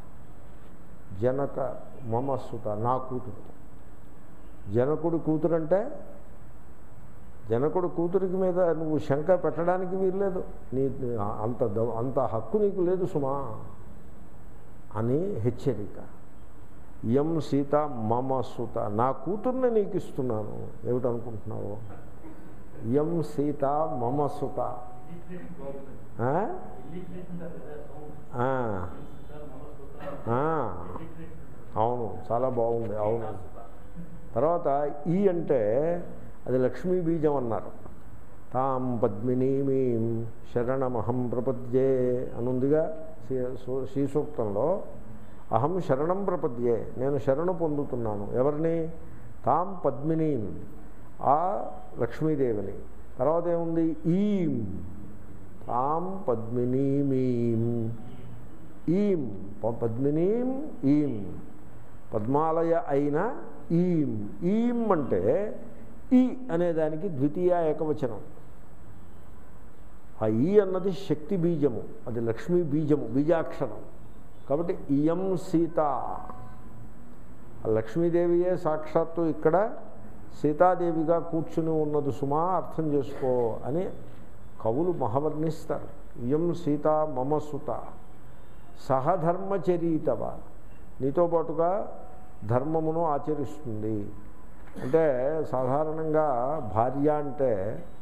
జనక మమ సుత నా కూతురు జనకుడి కూతురంటే జనకుడు కూతురికి మీద నువ్వు శంక పెట్టడానికి వీల్లేదు నీ అంత ద- అంత హక్కు నీకు లేదు సుమా అని హెచ్చరిక ఇయం సీత మమ సుత నా కూతుర్ని నీకు ఇస్తున్నాను ఏమిటనుకుంటున్నావు ఇయం సీత మమ సుత ఆ? ఆ. ఆ. అవును చాలా బాగుంది అవును తర్వాత ఈ అంటే అది లక్ష్మీ బీజం అన్నారు తాం పద్మినీమీం శరణమహం ప్రపద్యే అనుందిగా శ్రీ- సు- శ్రీ సూక్తంలో అహం శరణం ప్రపద్యే నేను శరణు పొందుతున్నాను ఎవరిని తాం పద్మినీం ఆ లక్ష్మీదేవిని తర్వాత ఏముంది ఈం తాం పద్మినీమీం ఈం ప- పద్మినీం ఈం పద్మాలయ అయిన ఈం ఈం అంటే ఈ అనేదానికి ద్వితీయ ఏకవచనం ఆ ఈ అన్నది శక్తి బీజము అది లక్ష్మీ బీజము బీజాక్షరం కాబట్టి ఇయం సీత ఆ లక్ష్మీదేవియే సాక్షాత్తు ఇక్కడ సీతాదేవిగా కూర్చుని ఉన్నది సుమా అర్థం చేసుకో అని కవులు మహవర్ణిస్తారు ఇయం సీత మమ సుత సహధర్మచరీతవ నీతో పాటుగా ధర్మమును ఆచరిస్తుంది అంటే సాధారణంగా భార్య అంటే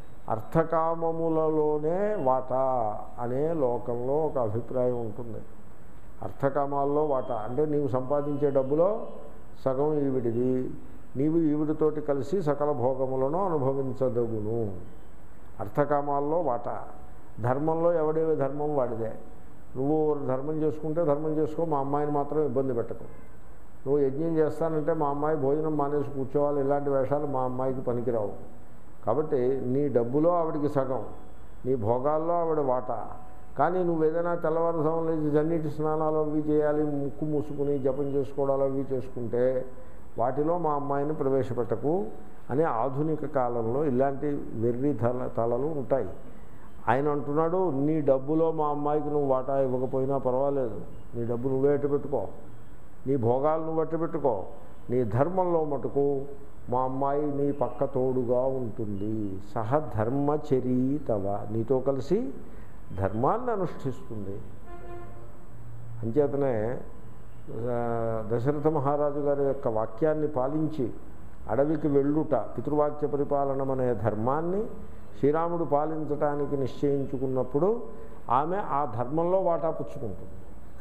అర్థకామములలోనే వాటా అనే లోకంలో ఒక అభిప్రాయం ఉంటుంది అర్థకామాల్లో వాటా అంటే నీవు సంపాదించే డబ్బులో సగం ఈవిడిది నీవు ఈవిడితోటి కలిసి సకల భోగములను అనుభవించదగును అర్థకామాల్లో వాటా ధర్మంలో ఎవడేవి ధర్మం వాడిదే నువ్వు ధర్మం చేసుకుంటే ధర్మం చేసుకో మా అమ్మాయిని మాత్రం ఇబ్బంది పెట్టకు నువ్వు యజ్ఞం చేస్తానంటే మా అమ్మాయి భోజనం మానేసి కూర్చోవాలి ఇలాంటి వేషాలు మా అమ్మాయికి పనికిరావు కాబట్టి నీ డబ్బులో ఆవిడికి సగం నీ భోగాల్లో ఆవిడ వాటా కానీ నువ్వు ఏదైనా తెల్లవారుజాము లేచి జన్నిటి స్నానాలు అవి చేయాలి ముక్కు మూసుకుని జపం చేసుకోవడాలు అవి చేసుకుంటే వాటిలో మా అమ్మాయిని ప్రవేశపెట్టకు అనే ఆధునిక కాలంలో ఇలాంటి వెర్రి తల తలలు ఉంటాయి ఆయన అంటున్నాడు నీ డబ్బులో మా అమ్మాయికి నువ్వు వాటా ఇవ్వకపోయినా పర్వాలేదు నీ డబ్బు నువ్వే ఎట్టు పెట్టుకో నీ భోగాలు నువ్వు అట్టు పెట్టుకో నీ ధర్మంలో మటుకు మా అమ్మాయి నీ పక్క తోడుగా ఉంటుంది సహ ధర్మచరీతవ నీతో కలిసి ధర్మాన్ని అనుష్ఠిస్తుంది అంచేతనే ఆ, దశరథ మహారాజు గారి యొక్క వాక్యాన్ని పాలించి అడవికి వెళ్ళుట పితృవాక్య పరిపాలనం అనే ధర్మాన్ని శ్రీరాముడు పాలించటానికి నిశ్చయించుకున్నప్పుడు ఆమె ఆ ధర్మంలో వాటా పుచ్చుకుంటుంది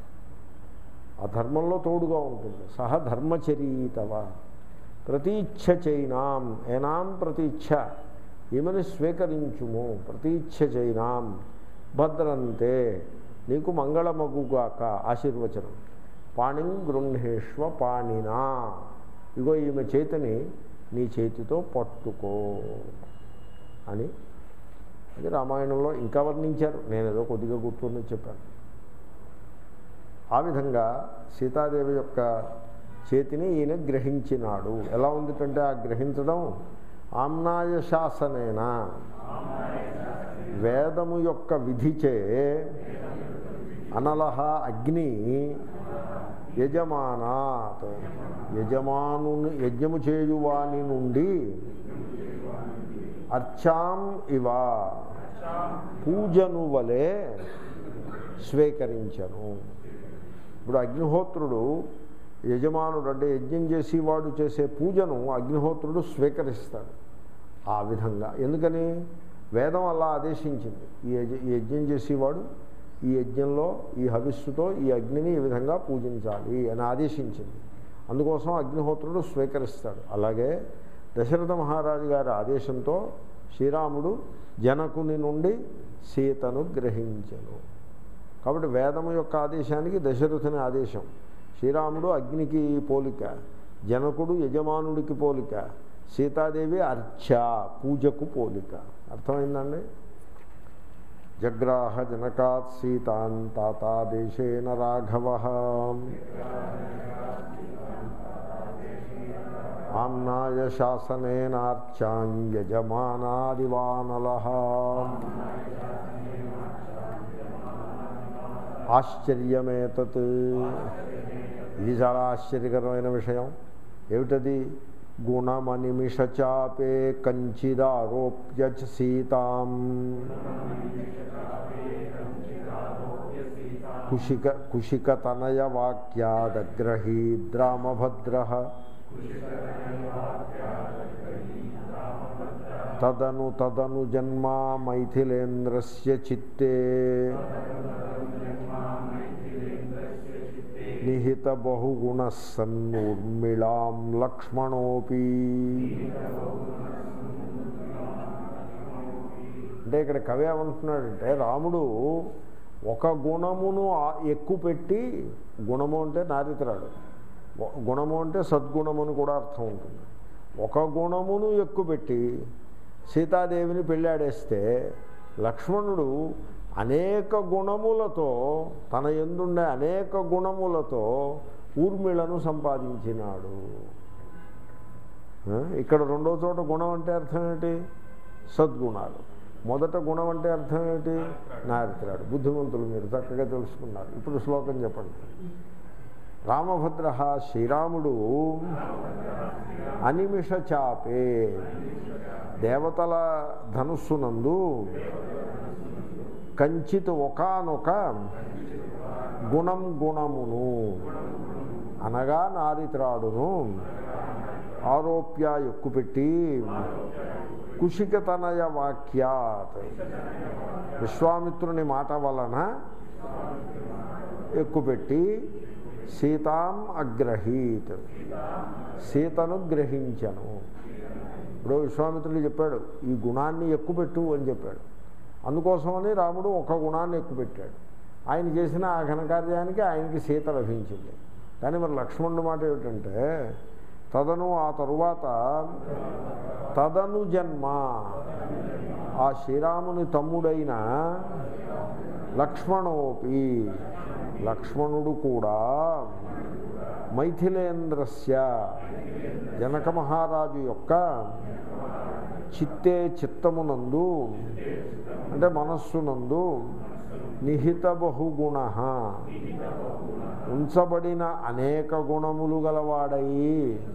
ఆ ధర్మంలో తోడుగా ఉంటుంది సహ ధర్మచరీతవ ప్రతీచ్ఛ చైనాం ఏనాం ప్రతీచ్ఛ ఈమెను స్వీకరించుము ప్రతీచ్ఛ చైనాం భద్రంతే నీకు మంగళమగుగాక ఆశీర్వచనం పాణిం గృహేష్వ పాణినా ఇగో ఈమె చేతిని నీ చేతితో పట్టుకో అని అది రామాయణంలో ఇంకా వర్ణించారు నేను ఏదో కొద్దిగా గుర్తుని చెప్పాను ఆ విధంగా సీతాదేవి యొక్క చేతిని ఈయన గ్రహించినాడు ఎలా ఉందిటంటే ఆ గ్రహించడం ఆమ్నాయ శాసనేన వేదము యొక్క విధిచే అనలహ అగ్ని యజమానాత్ యజమాను యజ్ఞము చేయువాని నుండి అర్చాం ఇవ పూజను వలె స్వీకరించను ఇప్పుడు అగ్నిహోత్రుడు యజమానుడు అంటే యజ్ఞం చేసేవాడు చేసే పూజను అగ్నిహోత్రుడు స్వీకరిస్తాడు ఆ విధంగా ఎందుకని వేదం అలా ఆదేశించింది ఈ యజ ఈ యజ్ఞం చేసేవాడు ఈ యజ్ఞంలో ఈ హవిస్సుతో ఈ అగ్నిని ఈ విధంగా పూజించాలి అని ఆదేశించింది అందుకోసం అగ్నిహోత్రుడు స్వీకరిస్తాడు అలాగే దశరథ మహారాజు గారి ఆదేశంతో శ్రీరాముడు జనకుని నుండి సీతను గ్రహించను కాబట్టి వేదము యొక్క ఆదేశానికి దశరథుని ఆదేశం శ్రీరాముడు అగ్నికి పోలిక జనకుడు యజమానుడికి పోలిక సీతాదేవి అర్చ పూజకు పోలిక అర్థమైందండి జగ్రాహ జనకాత్ సీతాన్ తాతాదేశేన రాఘవ ఆమ్నాయ శాసనేనార్చాం యజమానాదివానల ఆశ్చర్యమేతత్ ఇది చాలా ఆశ్చర్యకరమైన విషయం ఏమిటది గుణమనిమిషచాపే కంచిదారోప్య చ సీతాం కుశిక కుశికతనయ వాక్యాదగ్రహీద్రామభద్ర తదను తదను జన్మ మైథిలేంద్రస్య చిత్తే నిహిత బహుగుణ సన్నూర్మిళాం లక్ష్మణోపి అంటే ఇక్కడ కవి ఏమంటున్నాడంటే రాముడు ఒక గుణమును ఆ- ఎక్కువ పెట్టి గుణము అంటే నారితరాడు ఒ- గుణము అంటే సద్గుణము అని కూడా అర్థం ఉంటుంది ఒక గుణమును ఎక్కువ పెట్టి సీతాదేవిని పెళ్ళాడేస్తే లక్ష్మణుడు అనేక గుణములతో తన ఎందుండే అనేక గుణములతో ఊర్మిళను సంపాదించినాడు ఆ, ఇక్కడ రెండో చోట గుణం అంటే అర్థం ఏంటి సద్గుణాలు మొదట గుణం అంటే అర్థం ఏంటి నారిత్రాడు బుద్ధిమంతులు మీరు చక్కగా తెలుసుకున్నారు ఇప్పుడు శ్లోకం చెప్పండి రామభద్ర శ్రీరాముడు అనిమిష చాపే దేవతల ధనుస్సునందు కంచిత్ ఒకనొక గుణం గుణమును అనగా నారిత్రాడును ఆరోప్య ఎక్కుపెట్టి కుశికతనయ వాక్యాత్ విశ్వామిత్రుని మాట వలన ఎక్కుపెట్టి సీతాం అగ్రహీత్ సీతను గ్రహించను ఇప్పుడు విశ్వామిత్రుడు చెప్పాడు ఈ గుణాన్ని ఎక్కుపెట్టు అని చెప్పాడు అందుకోసమని రాముడు ఒక గుణాన్ని ఎక్కుపెట్టాడు ఆయన చేసిన ఆ ఘనకార్యానికి ఆయనకి సీత లభించింది కానీ మరి లక్ష్మణుడు మాట ఏమిటంటే తదను ఆ తరువాత తదను జన్మ ఆ శ్రీరాముని తమ్ముడైన లక్ష్మణోపి లక్ష్మణుడు కూడా మైథిలేంద్రస్య జనక మహారాజు యొక్క చిత్తే చిత్తమునందు అంటే మనస్సునందు నిహిత బహుగుణ ఉంచబడిన అనేక గుణములు గలవాడయి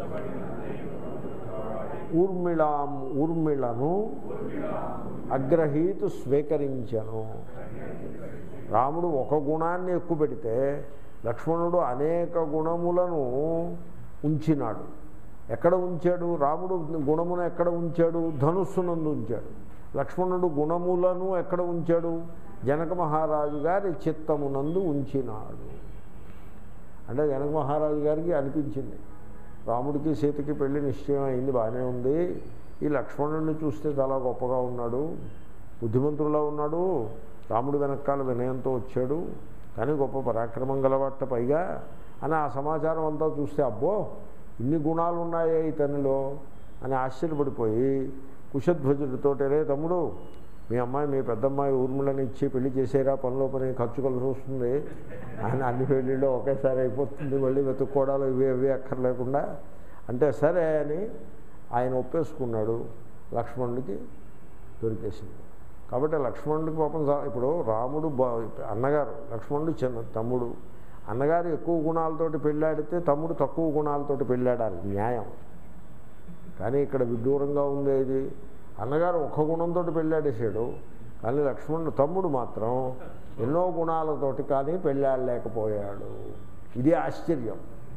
ఊర్మిళాం ఊర్మిళను అగ్రహీతు స్వీకరించను రాముడు ఒక గుణాన్ని ఎక్కువ పెడితే లక్ష్మణుడు అనేక గుణములను ఉంచినాడు ఎక్కడ ఉంచాడు రాముడు గుణమును ఎక్కడ ఉంచాడు ధనుస్సునందు ఉంచాడు లక్ష్మణుడు గుణములను ఎక్కడ ఉంచాడు జనక మహారాజు గారి చిత్తమునందు ఉంచినాడు అంటే జనక మహారాజు గారికి అనిపించింది రాముడికి సీతకి పెళ్లి నిశ్చయం అయింది బాగానే ఉంది ఈ లక్ష్మణుడిని చూస్తే చాలా గొప్పగా ఉన్నాడు బుద్ధిమంతుడులా ఉన్నాడు రాముడు వెనకాల వినయంతో వచ్చాడు కానీ గొప్ప పరాక్రమం గలవాట పైగా అని ఆ సమాచారం అంతా చూస్తే అబ్బో ఇన్ని గుణాలు ఉన్నాయే ఇతనిలో అని ఆశ్చర్యపడిపోయి కుశధ్వజుడితో రే తమ్ముడు మీ అమ్మాయి మీ పెద్దమ్మాయి ఊర్మిళని ఇచ్చి పెళ్లి చేసేరా పనిలో పని ఖర్చు కలిసి వస్తుంది ఆయన అన్ని పెళ్ళిళ్ళు ఒకేసారి అయిపోతుంది మళ్ళీ వెతుక్కోవడాలు ఇవి ఇవి అక్కర్లేకుండా అంటే సరే అని ఆయన ఒప్పేసుకున్నాడు లక్ష్మణుడికి దొరికేసింది కాబట్టి లక్ష్మణుడికి పాపం సా- ఇప్పుడు రాముడు బా అన్నగారు లక్ష్మణుడు చిన్న తమ్ముడు అన్నగారు ఎక్కువ గుణాలతోటి పెళ్ళాడితే తమ్ముడు తక్కువ గుణాలతోటి పెళ్ళాడాలి న్యాయం కానీ ఇక్కడ విడ్డూరంగా ఉంది ఇది అన్నగారు ఒక గుణంతో పెళ్ళాడేసాడు కానీ లక్ష్మణుడు తమ్ముడు మాత్రం ఎన్నో గుణాలతోటి కానీ పెళ్ళాడలేకపోయాడు ఇది ఆశ్చర్యం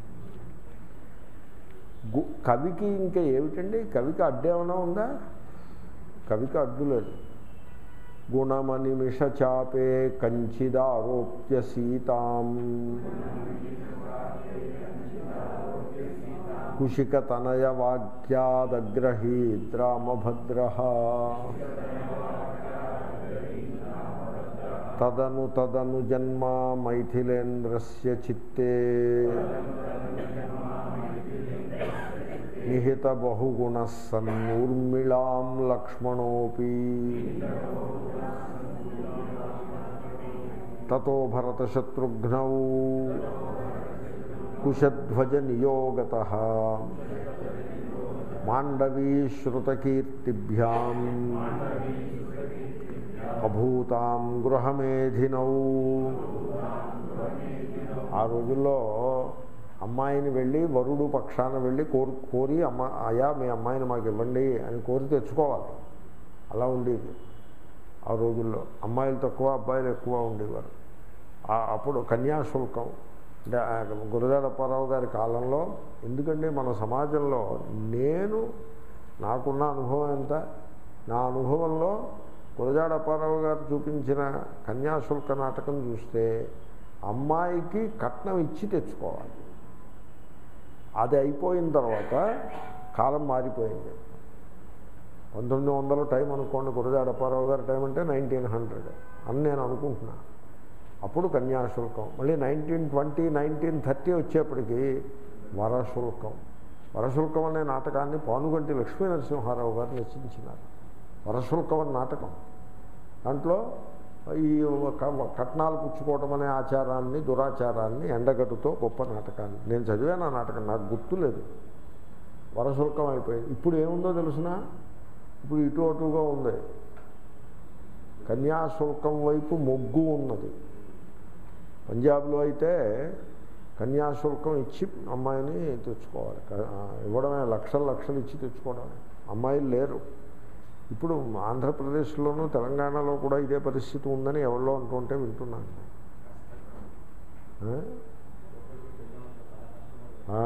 గు- కవికి ఇంకా ఏమిటండి కవికి అడ్డేమైనా ఉందా కవికి అడ్డు లేదు గుణమనిమిష చాపే కంచిదారోప్య సీతాం కుశికతనయ వాక్యాదగ్రహీత్ రామభద్ర తదను తదను జన్మ మైథిలేంద్రస్య చిత్తే నిహిత బహుగుణ సన్నూర్మిళాం లక్ష్మణోపి తతో భరతశత్రుఘ్నౌ కుశధ్వజ నియోగత మాండవీశ్రుతకీర్తిభ్యాం అభూతాం గృహమేధినౌ ఆ రోజుల్లో అమ్మాయిని వెళ్ళి వరుడు పక్షాన వెళ్ళి కోరు కోరి అమ్మ అయా మీ అమ్మాయిని మాకు ఇవ్వండి అని కోరి తెచ్చుకోవాలి అలా ఉండేది ఆ రోజుల్లో అమ్మాయిలు తక్కువ అబ్బాయిలు ఎక్కువ ఉండేవారు ఆ- అప్పుడు కన్యాశుల్కం అంటే ఆ గురజాడప్పారావు గారి కాలంలో ఎందుకంటే మన సమాజంలో నేను నాకున్న అనుభవం ఎంత నా అనుభవంలో గురజాడ అప్పారావు గారు చూపించిన కన్యాశుల్క నాటకం చూస్తే అమ్మాయికి కట్నం ఇచ్చి తెచ్చుకోవాలి అది అయిపోయిన తర్వాత కాలం మారిపోయింది పంతొమ్మిది వందల టైం అనుకోండి గురజాడ అప్పారావు గారి టైం అంటే నైన్టీన్ హండ్రెడ్ అని నేను అనుకుంటున్నా అప్పుడు కన్యాశుల్కం మళ్ళీ నైన్టీన్ ట్వంటీ నైన్టీన్ థర్టీ వచ్చేప్పటికి వరశుల్కం వరశుల్కం అనే నాటకాన్ని పానుగంటి లక్ష్మీ నరసింహారావు గారు రచించినారు వరశుల్కం అనే నాటకం దాంట్లో ఈ క- కట్నాలు పుచ్చుకోవటం అనే ఆచారాన్ని దురాచారాన్ని ఎండగట్టుతో గొప్ప నాటకాన్ని నేను చదివాను ఆ నాటకం నాకు గుర్తులేదు వరశుల్కం అయిపోయింది ఇప్పుడు ఏముందో తెలుసిన ఇప్పుడు ఇటు అటుగా ఉంది కన్యాశుల్కం వైపు మొగ్గు ఉన్నది పంజాబ్లో అయితే కన్యాశుల్కం ఇచ్చి అమ్మాయిని తెచ్చుకోవాలి క- ఆ, ఇవ్వడమే లక్షలు లక్షలు ఇచ్చి తెచ్చుకోవడమే అమ్మాయిలు లేరు ఇప్పుడు ఆంధ్రప్రదేశ్లోనూ తెలంగాణలో కూడా ఇదే పరిస్థితి ఉందని ఎవరిలో అంటుంటే వింటున్నాను ఆ? ఆ.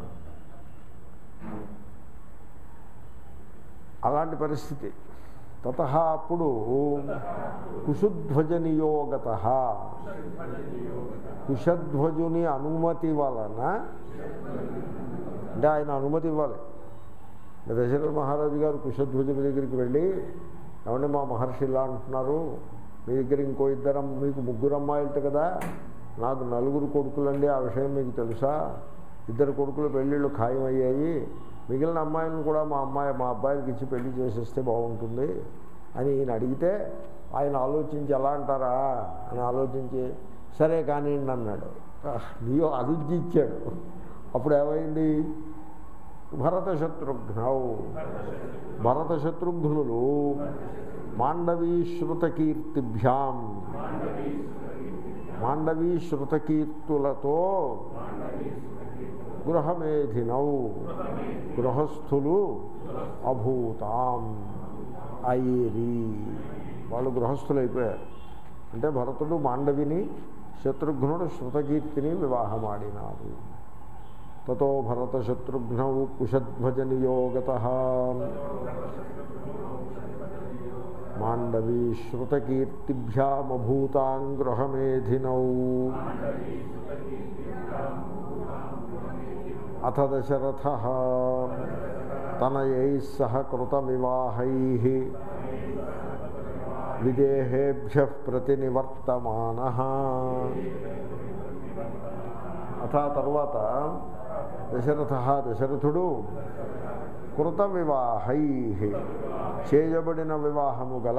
అలాంటి పరిస్థితి తత అప్పుడు కుశధ్వజ నియోగత కుశధ్వజుని అనుమతి వలన అంటే ఆయన అనుమతి ఇవ్వాలి దశరథ మహారాజు గారు కుశధ్వజుని దగ్గరికి వెళ్ళి ఏమంటే మా మహర్షి ఇలా అంటున్నారు మీ దగ్గర ఇంకో ఇద్దరం మీకు ముగ్గురు అమ్మాయిలట కదా నాకు నలుగురు కొడుకులండి ఆ విషయం మీకు తెలుసా ఇద్దరు కొడుకులు పెళ్ళిళ్ళు ఖాయమయ్యాయి మిగిలిన అమ్మాయిలను కూడా మా అమ్మాయి మా అబ్బాయికి ఇచ్చి పెళ్లి చేసేస్తే బాగుంటుంది అని ఈయన అడిగితే ఆయన ఆలోచించి ఎలా అంటారా అని ఆలోచించి సరే కానివ్వండి అన్నాడు నీయో అభివృద్ధి ఇచ్చాడు అప్పుడు ఏమైంది భరత శత్రుఘ్నౌ భరత శత్రుఘ్నులు మాండవీ శృతకీర్తిభ్యాం మాండవీ శృతకీర్తులతో గృహమేధినౌ గృహస్థులు అభూతాం ఐరి వాళ్ళు గృహస్థులు అయిపోయారు అంటే భరతుడు మాండవిని శత్రుఘ్నుడు శృతకీర్తిని వివాహమాడినాడు తతో భరత శత్రుఘ్నౌ కుశధ్వజ నియోగత మాండవీ శ్రుతకీర్తిభ్యామభూతాంగృహమేధినౌ అథ దశరథ తనయై సహ కృతవివాహై విదేహేభ్య ప్రతినివర్తమాన అథ తర్వాత దశరథ దశరథుడు కృత వివాహై చేయబడిన వివాహము గల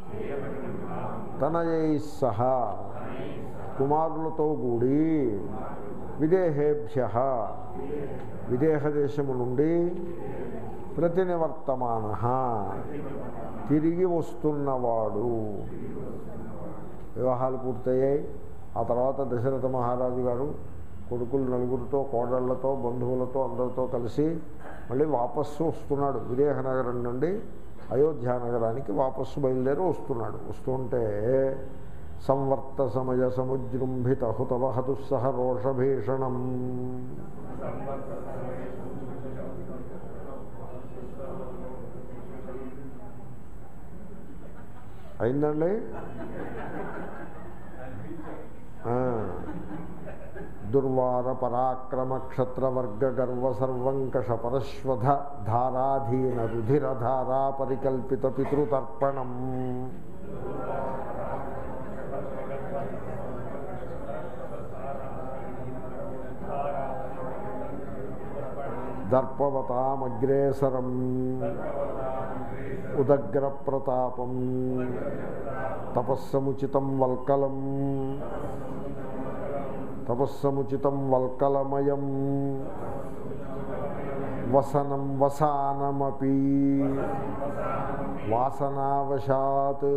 తనయై సహా కుమారులతో కూడి విదేహేభ్య విదేహ దేశము నుండి ప్రతినివర్తమాన తిరిగి వస్తున్నవాడు వివాహాలు పూర్తయ్యాయి ఆ తర్వాత దశరథ మహారాజు గారు కొడుకులు నలుగురితో కోడళ్లతో బంధువులతో అందరితో కలిసి మళ్ళీ వాపస్సు వస్తున్నాడు విదేహ నగరం నుండి అయోధ్య నగరానికి వాపస్సు బయలుదేరి వస్తున్నాడు వస్తుంటే సంవర్త సమయ సముజృంభిత హుతవహతుస్సహ రోషభీషణం అయిందండి ఆ. దుర్వార పరాక్రమ క్షత్రవర్గ గర్వ సర్వంకష పరశ్వధ ధారాధీన రుధిరధారా పరికల్పిత పితృతర్పణం దర్పవతామగ్రేసరం ఉదగ్ర ప్రతాపం తపస్సముచితం వల్కలం తపస్సముచితం వల్కలమయం వసనం వసానమపి వాసనావశాత్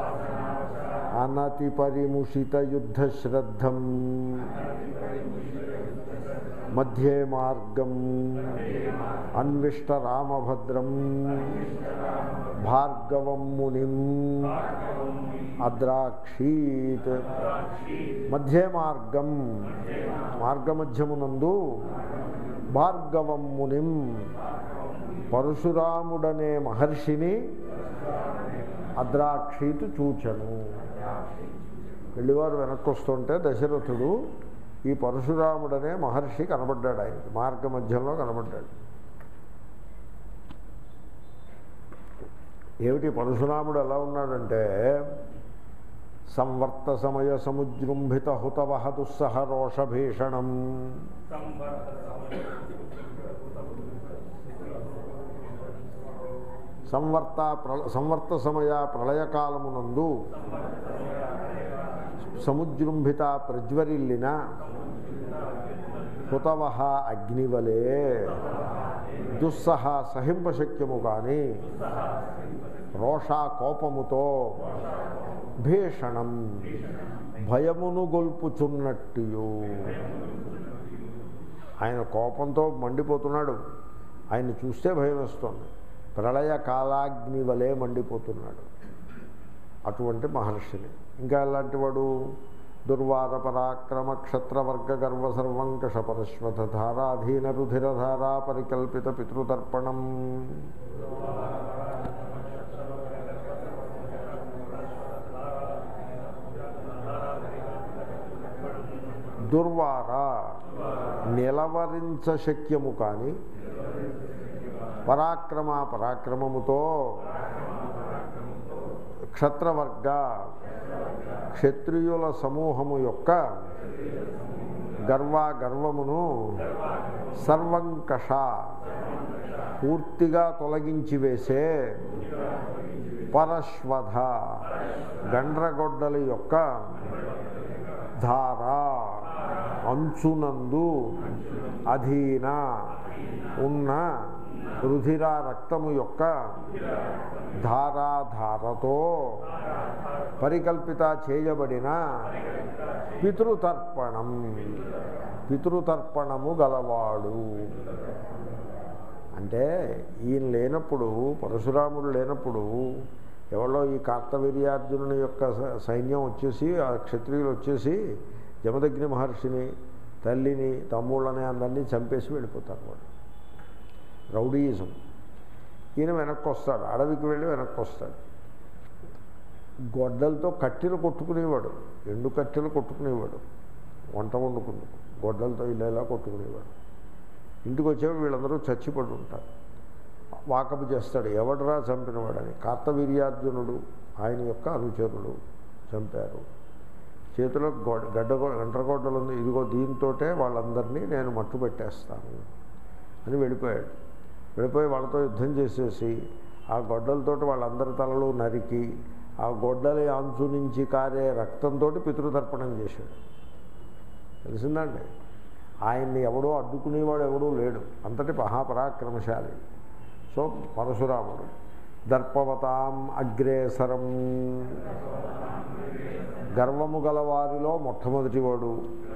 అనతిపరిముషిత యుద్ధశ్రద్ధం మధ్యే మార్గం అన్విష్ట రామభద్రం భార్గవం మునిం అద్రాక్షీత్ మధ్యే మార్గం మార్గమధ్యమునందు భార్గవం మునిం పరశురాముడనే మహర్షిని అద్రాక్షీతు చూచను వెళ్ళివారు వెనక్కి వస్తుంటే దశరథుడు ఈ పరశురాముడనే మహర్షి కనబడ్డాడు ఆయనకి మార్గ మధ్యంలో కనబడ్డాడు ఏమిటి పరశురాముడు ఎలా ఉన్నాడంటే సంవర్త సమయ సముజృంభిత హుతవహ దుస్సహ రోషభీషణం సంవర్త ప్ర సంవర్త సమయ ప్రళయకాలమునందు సముజృంభిత ప్రజ్వరిల్లిన హుతవహ అగ్నివలే దుస్సహ సహింపశక్యము కానీ రోషా కోపముతో భీషణం భయమును గొల్పుచున్నట్టు ఆయన కోపంతో మండిపోతున్నాడు ఆయన చూస్తే భయం వేస్తుంది ప్రళయ కాలాగ్ని వలె మండిపోతున్నాడు అటువంటి మహర్షిని ఇంకా ఎలాంటి వాడు దుర్వార పరాక్రమ క్షత్రవర్గ గర్వ సర్వంకష పరశ్వత ధారాధీన రుధిరధారా పరికల్పిత పితృతర్పణం దుర్వార నిలవరించ శక్యము కానీ పరాక్రమ పరాక్రమముతో క్షత్రవర్గ క్షత్రియుల సమూహము యొక్క గర్వ గర్వమును సర్వంకష పూర్తిగా తొలగించి వేసే పరశ్వధ గండ్రగొడ్డల యొక్క ధార అంచునందు అధీన ఉన్న రుధిర రక్తము యొక్క ధారాధారతో పరికల్పిత చేయబడిన పితృతర్పణం పితృతర్పణము గలవాడు అంటే ఈయన లేనప్పుడు పరశురాముడు లేనప్పుడు ఎవరో ఈ కార్తవీర్యార్జునుని యొక్క స- సైన్యం వచ్చేసి ఆ క్షత్రియులు వచ్చేసి జమదగ్ని మహర్షిని తల్లిని తమ్ముళ్ళని అందరినీ చంపేసి వెళ్ళిపోతారు వాడు రౌడీయిజం ఈయన వెనక్కి వస్తాడు అడవికి వెళ్ళి వెనక్కి వస్తాడు గొడ్డలతో కట్టెలు కొట్టుకునేవాడు ఎండు కట్టెలు కొట్టుకునేవాడు వంట వండుకుంటూ గొడ్డలతో ఇలా కొట్టుకునేవాడు ఇంటికి వచ్చేవాడు వీళ్ళందరూ చచ్చిపడి ఉంటారు వాకపు చేస్తాడు ఎవడరా చంపినవాడని కార్తవీర్యార్జునుడు ఆయన యొక్క అనుచరుడు చంపారు చేతిలో గొడ్డ గడ్డ గంటరగొడ్డలు ఉంది ఇదిగో దీంతోటే వాళ్ళందరినీ నేను మట్టు పెట్టేస్తాను అని వెళ్ళిపోయాడు వెళ్ళిపోయి వాళ్ళతో యుద్ధం చేసేసి ఆ గొడ్డలతోటి వాళ్ళందరి తలలు నరికి ఆ గొడ్డలి అంచు నుంచి కారే రక్తంతో పితృతర్పణం చేశాడు తెలిసిందండి ఆయన్ని ఎవడో అడ్డుకునేవాడు ఎవడూ లేడు అంతటి మహాపరాక్రమశాలి సో పరశురాముడు దర్పవతాం అగ్రేసరం గర్వము గలవారిలో మొట్టమొదటివాడు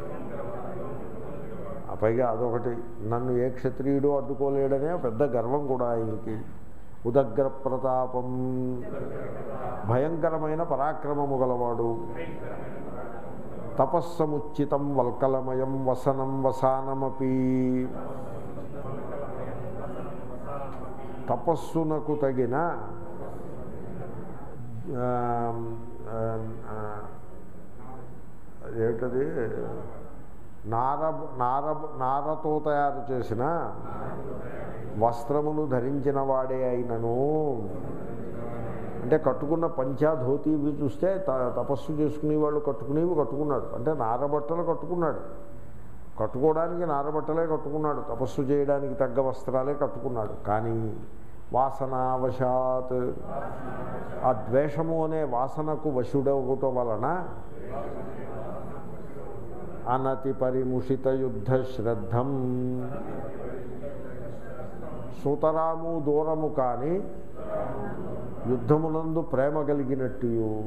ఆ పైగా అదొకటి నన్ను ఏ క్షత్రియుడు అడ్డుకోలేడనే పెద్ద గర్వం కూడా ఆయనకి ఉదగ్ర ప్రతాపం భయంకరమైన పరాక్రమము గలవాడు తపస్సముచితం వల్కలమయం వసనం వసానమపి తపస్సునకు తగిన ఆ, ఆ, ఏమిటది నార నార నారతో తయారు చేసిన వస్త్రమును ధరించిన వాడే అయినను అంటే కట్టుకున్న పంచా ధోతి ఇవి చూస్తే త- తపస్సు చేసుకునే వాళ్ళు కట్టుకునేవి కట్టుకున్నాడు అంటే నారబట్టలు కట్టుకున్నాడు కట్టుకోవడానికి నారబట్టలే కట్టుకున్నాడు తపస్సు చేయడానికి తగ్గ వస్త్రాలే కట్టుకున్నాడు కానీ వాసనావశాత్ ఆ ద్వేషము అనే వాసనకు వశుడవటం వలన అనతి పరిముషిత యుద్ధ శ్రద్ధం సుతరాము దూరము కానీ యుద్ధమునందు ప్రేమ కలిగినట్టు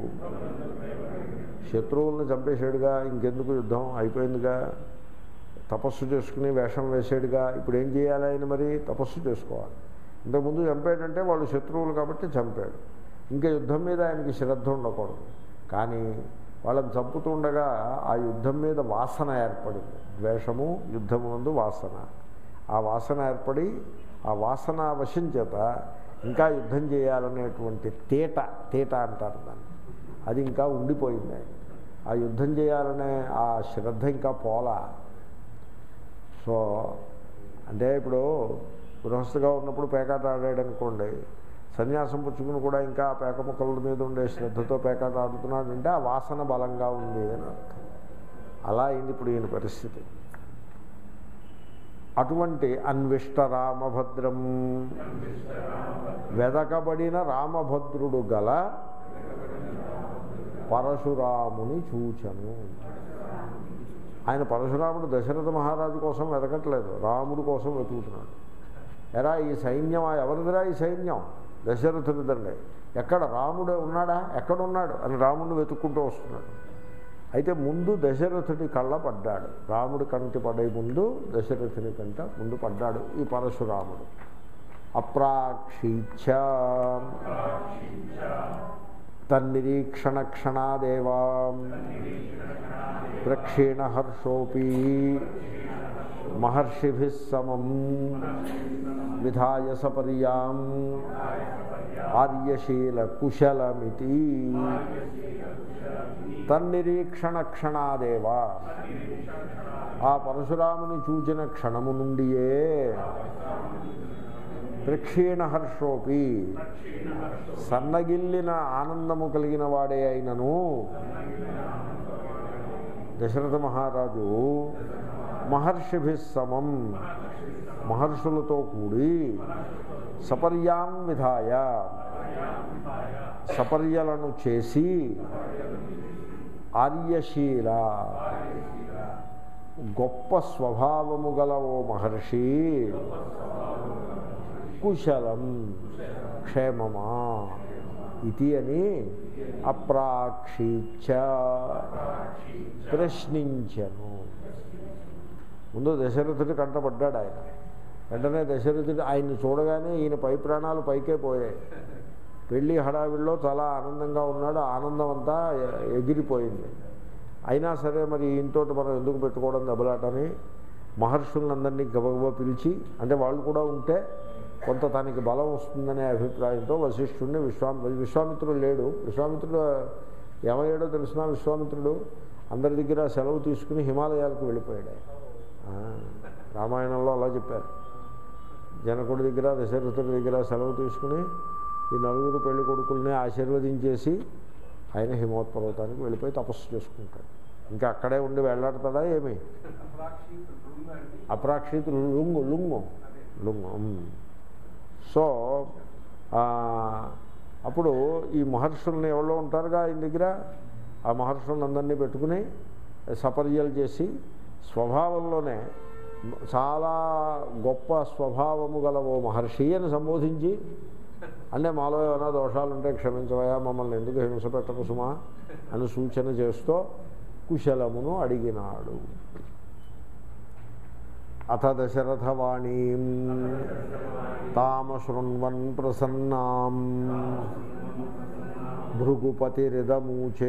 శత్రువులను చంపేశాడుగా ఇంకెందుకు యుద్ధం అయిపోయిందిగా తపస్సు చేసుకుని వేషం వేసాడుగా ఇప్పుడు ఏం చేయాలి ఆయన మరి తపస్సు చేసుకోవాలి ఇంతకుముందు చంపాడంటే వాళ్ళు శత్రువులు కాబట్టి చంపాడు ఇంకా యుద్ధం మీద ఆయనకి శ్రద్ధ ఉండకూడదు కానీ వాళ్ళని చంపుతుండగా ఆ యుద్ధం మీద వాసన ఏర్పడింది ద్వేషము యుద్ధమునందు వాసన ఆ వాసన ఏర్పడి ఆ వాసన వశం చేత ఇంకా యుద్ధం చేయాలనేటువంటి తేట తేట అంటారు దాన్ని అది ఇంకా ఉండిపోయింది ఆ యుద్ధం చేయాలనే ఆ శ్రద్ధ ఇంకా పోలా సో అంటే ఇప్పుడు గృహస్థగా ఉన్నప్పుడు పేకాట ఆడాడు అనుకోండి సన్యాసం పుచ్చుకుని కూడా ఇంకా ఆ పేక ముక్కల మీద ఉండే శ్రద్ధతో పేకాట ఆడుతున్నాడు అంటే ఆ వాసన బలంగా ఉంది అని అర్థం అలా అయింది ఇప్పుడు ఈయన పరిస్థితి అటువంటి అన్విష్ట రామభద్రం వెదకబడిన రామభద్రుడు గల పరశురాముని చూచను ఆయన పరశురాముడు దశరథ మహారాజు కోసం వెతకట్లేదు రాముడు కోసం వెతుకుతున్నాడు ఎరా ఈ సైన్యం ఎవరిదిరా ఈ సైన్యం దశరథుడిదండి ఎక్కడ రాముడే ఉన్నాడా ఎక్కడున్నాడు అని రాముడిని వెతుక్కుంటూ వస్తున్నాడు అయితే ముందు దశరథుడి కళ్ళ పడ్డాడు రాముడి కంటి పడే ముందు దశరథుని కంట ముందు పడ్డాడు ఈ పరశురాముడు అప్రాక్షీచ తన్నిరీక్షణ క్షణాదేవా ప్రక్షీణహర్షోపి మహర్షిభి సమం విధాయ సపర్యాం ఆర్యశీల కుశలమితి తన్నిరీక్షణ క్షణాదేవా ఆ పరశురాముని చూచిన క్షణము నుండియే ప్రక్షీణహర్షోపి సన్నగిల్లిన ఆనందము కలిగిన వాడే అయినను దశరథ మహారాజు మహర్షిభి సమం మహర్షులతో కూడి సపర్యాం విధాయ సపర్యలను చేసి ఆర్యశీల గొప్ప స్వభావము గల ఓ మహర్షి కుశలం క్షేమమా ఇది అని అప్రాక్షీచ ప్రశ్నించను ముందు దశరథుడి కంటపడ్డాడు ఆయన వెంటనే దశరథుడు ఆయన్ని చూడగానే ఈయన పై ప్రాణాలు పైకే పోయాయి పెళ్లి హడావిడిలో చాలా ఆనందంగా ఉన్నాడు ఆనందం అంతా ఎగిరిపోయింది అయినా సరే మరి ఈయనతోటి మనం ఎందుకు పెట్టుకోవడం దెబ్బలాటని మహర్షులందరినీ గబగబా పిలిచి అంటే వాళ్ళు కూడా ఉంటే కొంత తనకి బలం వస్తుందనే అభిప్రాయంతో వశిష్ఠుడిని విశ్వామి విశ్వామిత్రుడు లేడు విశ్వామిత్రుడు ఏమయ్యాడో తెలిసిన విశ్వామిత్రుడు అందరి దగ్గర సెలవు తీసుకుని హిమాలయాలకు వెళ్ళిపోయాడు ఆ, రామాయణంలో అలా చెప్పారు జనకుడి దగ్గర దశరథుడి దగ్గర సెలవు తీసుకుని ఈ నలుగురు పెళ్లి కొడుకుల్ని ఆశీర్వదించేసి ఆయన హిమోత్పర్వతానికి వెళ్ళిపోయి తపస్సు చేసుకుంటాడు ఇంకా అక్కడే ఉండి వెళ్ళాడతాడా ఏమి అప్రాక్షితులు లుంగు లుంగు లుంగు ఉమ్. సో ఆ, అప్పుడు ఈ మహర్షుల్ని ఎవరో ఉంటారుగా ఆయన దగ్గర ఆ మహర్షులందరినీ పెట్టుకుని సపర్యలు చేసి స్వభావంలోనే చాలా గొప్ప స్వభావము గల ఓ మహర్షి అని సంబోధించి అంటే మాలో ఏమైనా దోషాలుంటే క్షమించవయా మమ్మల్ని ఎందుకు హింస పెట్టకు సుమా అని సూచన చేస్తూ కుశలమును అడిగినాడు అథ దశరథవాణీం తామశృణ్వన్ ప్రసన్నాం భృగుపతిరిదమూచే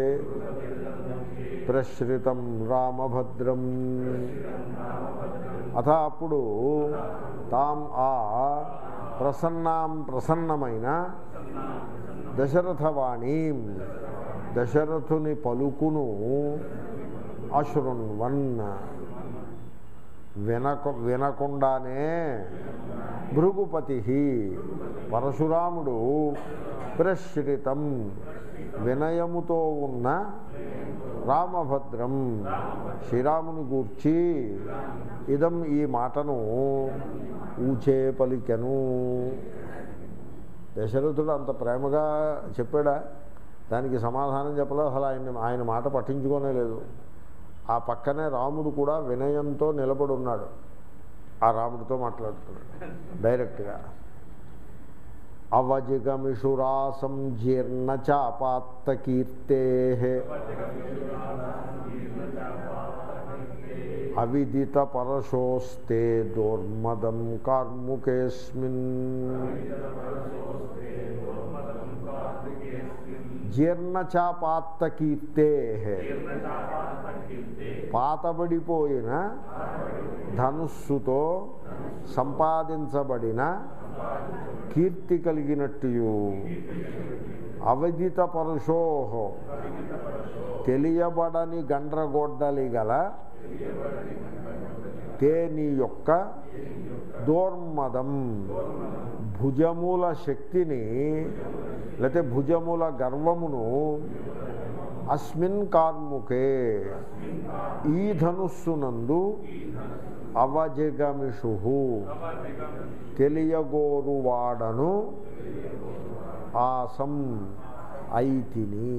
ప్రశ్రితం రామభద్రం అథ అప్పుడు తాం ఆ ప్రసన్నాం ప్రసన్నమైన దశరథవాణీం దశరథుని పలుకును అశృణ్వన్ వినక వినకుండానే భృగుపతి పరశురాముడు ప్రశ్రితం వినయముతో ఉన్న రామభద్రం శ్రీరాముని గూర్చి ఇదం ఈ మాటను ఊచే పలికెను దశరథుడు అంత ప్రేమగా చెప్పాడా దానికి సమాధానం చెప్పలేదు అసలు ఆయన ఆయన మాట పట్టించుకోనే లేదు ఆ పక్కనే రాముడు కూడా వినయంతో నిలబడి ఉన్నాడు ఆ రాముడితో మాట్లాడుతున్నాడు డైరెక్ట్గా అవజిగమిషురాసం జీర్ణ చాపాత్త కీర్తే అవిదిత పరశోస్తే దోర్మదం కార్ముకేస్మిన్ జీర్ణచాపాత్త కీర్తే పాతబడిపోయిన ధనుస్సుతో సంపాదించబడిన కీర్తి కలిగినట్టు అవధిత పరుషోహో తెలియబడని గండ్రగొడ్డలి గల తేని యొక్క దోర్మదం భుజముల శక్తిని లేకపోతే భుజముల గర్వమును అస్మిన్ కార్ముకే ఈ ధనుస్సునందు అవజగమిషు తెలియగోరువాడను ఆసం ఐతిని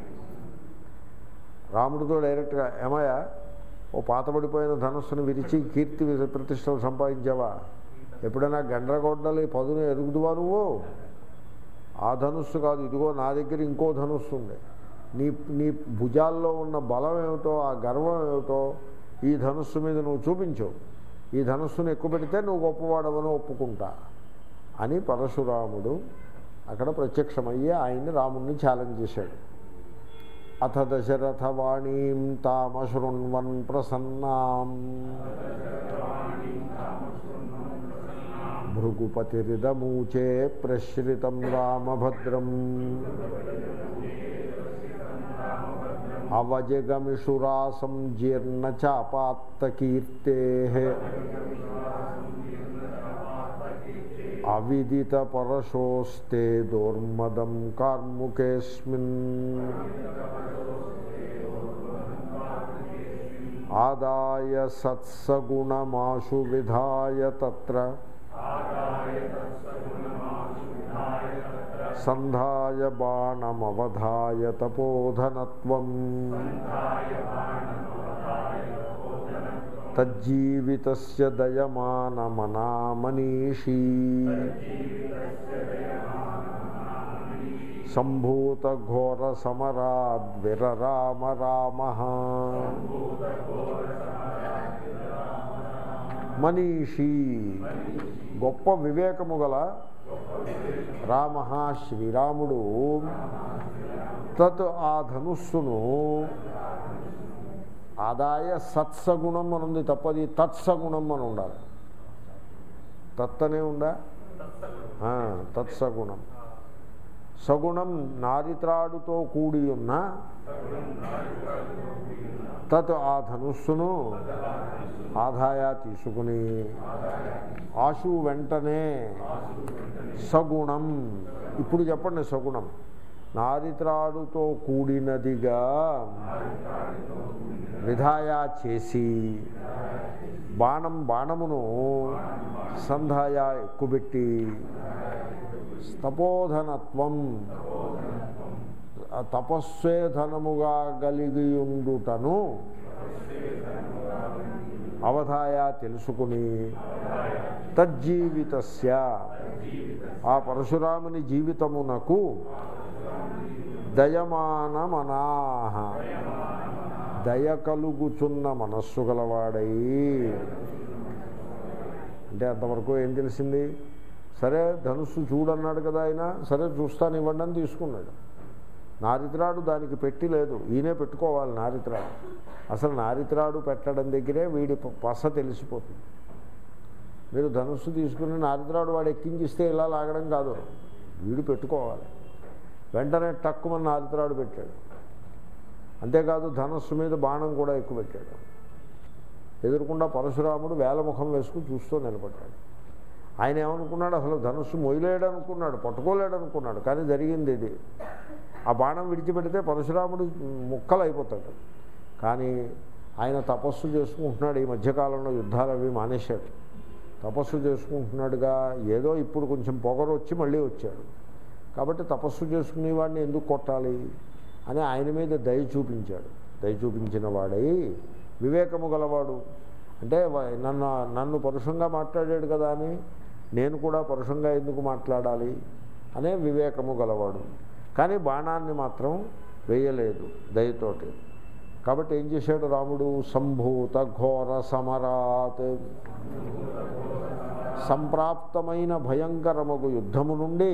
రాముడితో డైరెక్ట్గా ఏమయ్యా ఓ పాతబడిపోయిన ధనుస్సును విరిచి కీర్తి ప్రతిష్టలు సంపాదించావా ఎప్పుడైనా గండ్రగొడ్డలి పదును ఎరుగుదువా నువ్వు ఆ ధనుస్సు కాదు ఇదిగో నా దగ్గర ఇంకో ధనుస్సు ఉంది నీ నీ భుజాల్లో ఉన్న బలం ఏమిటో ఆ గర్వం ఏమిటో ఈ ధనుస్సు మీద నువ్వు చూపించు ఈ ధనుస్సును ఎక్కువ పెడితే నువ్వు గొప్పవాడవని ఒప్పుకుంటా అని పరశురాముడు అక్కడ ప్రత్యక్షమయ్యి ఆయన్ని రాముణ్ణి ఛాలెంజ్ చేశాడు అథ దశరథవాణీం తామశృణ్వన్ ప్రసన్నాం భృగుపతిరిదమూచే ప్రశ్రితం రామభద్రం అవజగమిషురాసం జీర్ణచాపాత్తకీర్తే అవిదిత పరశోస్తే దోర్మదం కార్ముకేస్మిన్ ఆదాయ సత్సగుణమాశు విధాయ తత్ర సంధాయ బాణమవధాయ తపోధనత్వం తజ్జీవితస్య దయమానమనామనీషీ సంభూత ఘోర సమరాద్విరరామ రామ మనీషి గొప్ప వివేకము గల రామ శ్రీరాముడు తత్ ఆ ధనుస్సును ఆదాయ సత్సగుణం అని ఉంది తప్పది తత్సగుణం అని ఉండాలి తత్తనే ఉందా ఆ, తత్సగుణం సగుణం నారిత్రాడుతో కూడి ఉన్న తత్ ఆ ధనుస్సును ఆదాయ తీసుకుని ఆశు వెంటనే సగుణం ఇప్పుడు చెప్పండి సగుణం నారిత్రాడుతో కూడినదిగా విధాయ చేసి బాణం బాణమును సంధాయ ఎక్కుబెట్టి తపోధనత్వం ఆ తపస్సే ధనముగా కలిగియుండుటను అవధాయ తెలుసుకుని తజ్జీవితస్య ఆ పరశురాముని జీవితమునకు దయమానమనాహ దయ కలుగుచున్న మనస్సు గలవాడై అంటే అంతవరకు ఏం తెలిసింది సరే ధనుస్సు చూడన్నాడు కదా ఆయన సరే చూస్తాను ఇవ్వండి అని తీసుకున్నాడు నారిత్రాడు దానికి పెట్టి లేదు ఈయనే పెట్టుకోవాలి నారిత్రాడు అసలు నారిత్రాడు పెట్టడం దగ్గరే వీడి ప- పస తెలిసిపోతుంది మీరు ధనుస్సు తీసుకుని నారిత్రాడు వాడు ఎక్కించిస్తే ఇలా లాగడం కాదు వీడు పెట్టుకోవాలి వెంటనే టక్కుమని నారిత్రాడు పెట్టాడు అంతేకాదు ధనస్సు మీద బాణం కూడా ఎక్కువ పెట్టాడు ఎదురుకుండా పరశురాముడు వేలముఖం వేసుకుని చూస్తూ నిలబడ్డాడు ఆయన ఏమనుకున్నాడు అసలు ధనుస్సు మొయ్యలేడు అనుకున్నాడు పట్టుకోలేడు అనుకున్నాడు కానీ జరిగింది ఇది ఆ బాణం విడిచిపెడితే పరశురాముడు ముక్కలు అయిపోతాడు కానీ ఆయన తపస్సు చేసుకుంటున్నాడు ఈ మధ్యకాలంలో యుద్ధాలు అవి మానేశాడు తపస్సు చేసుకుంటున్నాడుగా ఏదో ఇప్పుడు కొంచెం పొగరు వచ్చి మళ్ళీ వచ్చాడు కాబట్టి తపస్సు చేసుకునే వాడిని ఎందుకు కొట్టాలి అని ఆయన మీద దయ చూపించాడు దయ చూపించిన వాడై వివేకము గలవాడు అంటే వ- నన్ను నన్ను పరుషంగా మాట్లాడాడు కదా అని నేను కూడా పరుషంగా ఎందుకు మాట్లాడాలి అనే వివేకము గలవాడు కానీ బాణాన్ని మాత్రం వేయలేదు దయతోటి కాబట్టి ఏం చేశాడు రాముడు సంభూత ఘోర సమరాత్ సంప్రాప్తమైన భయంకరమగు యుద్ధము నుండి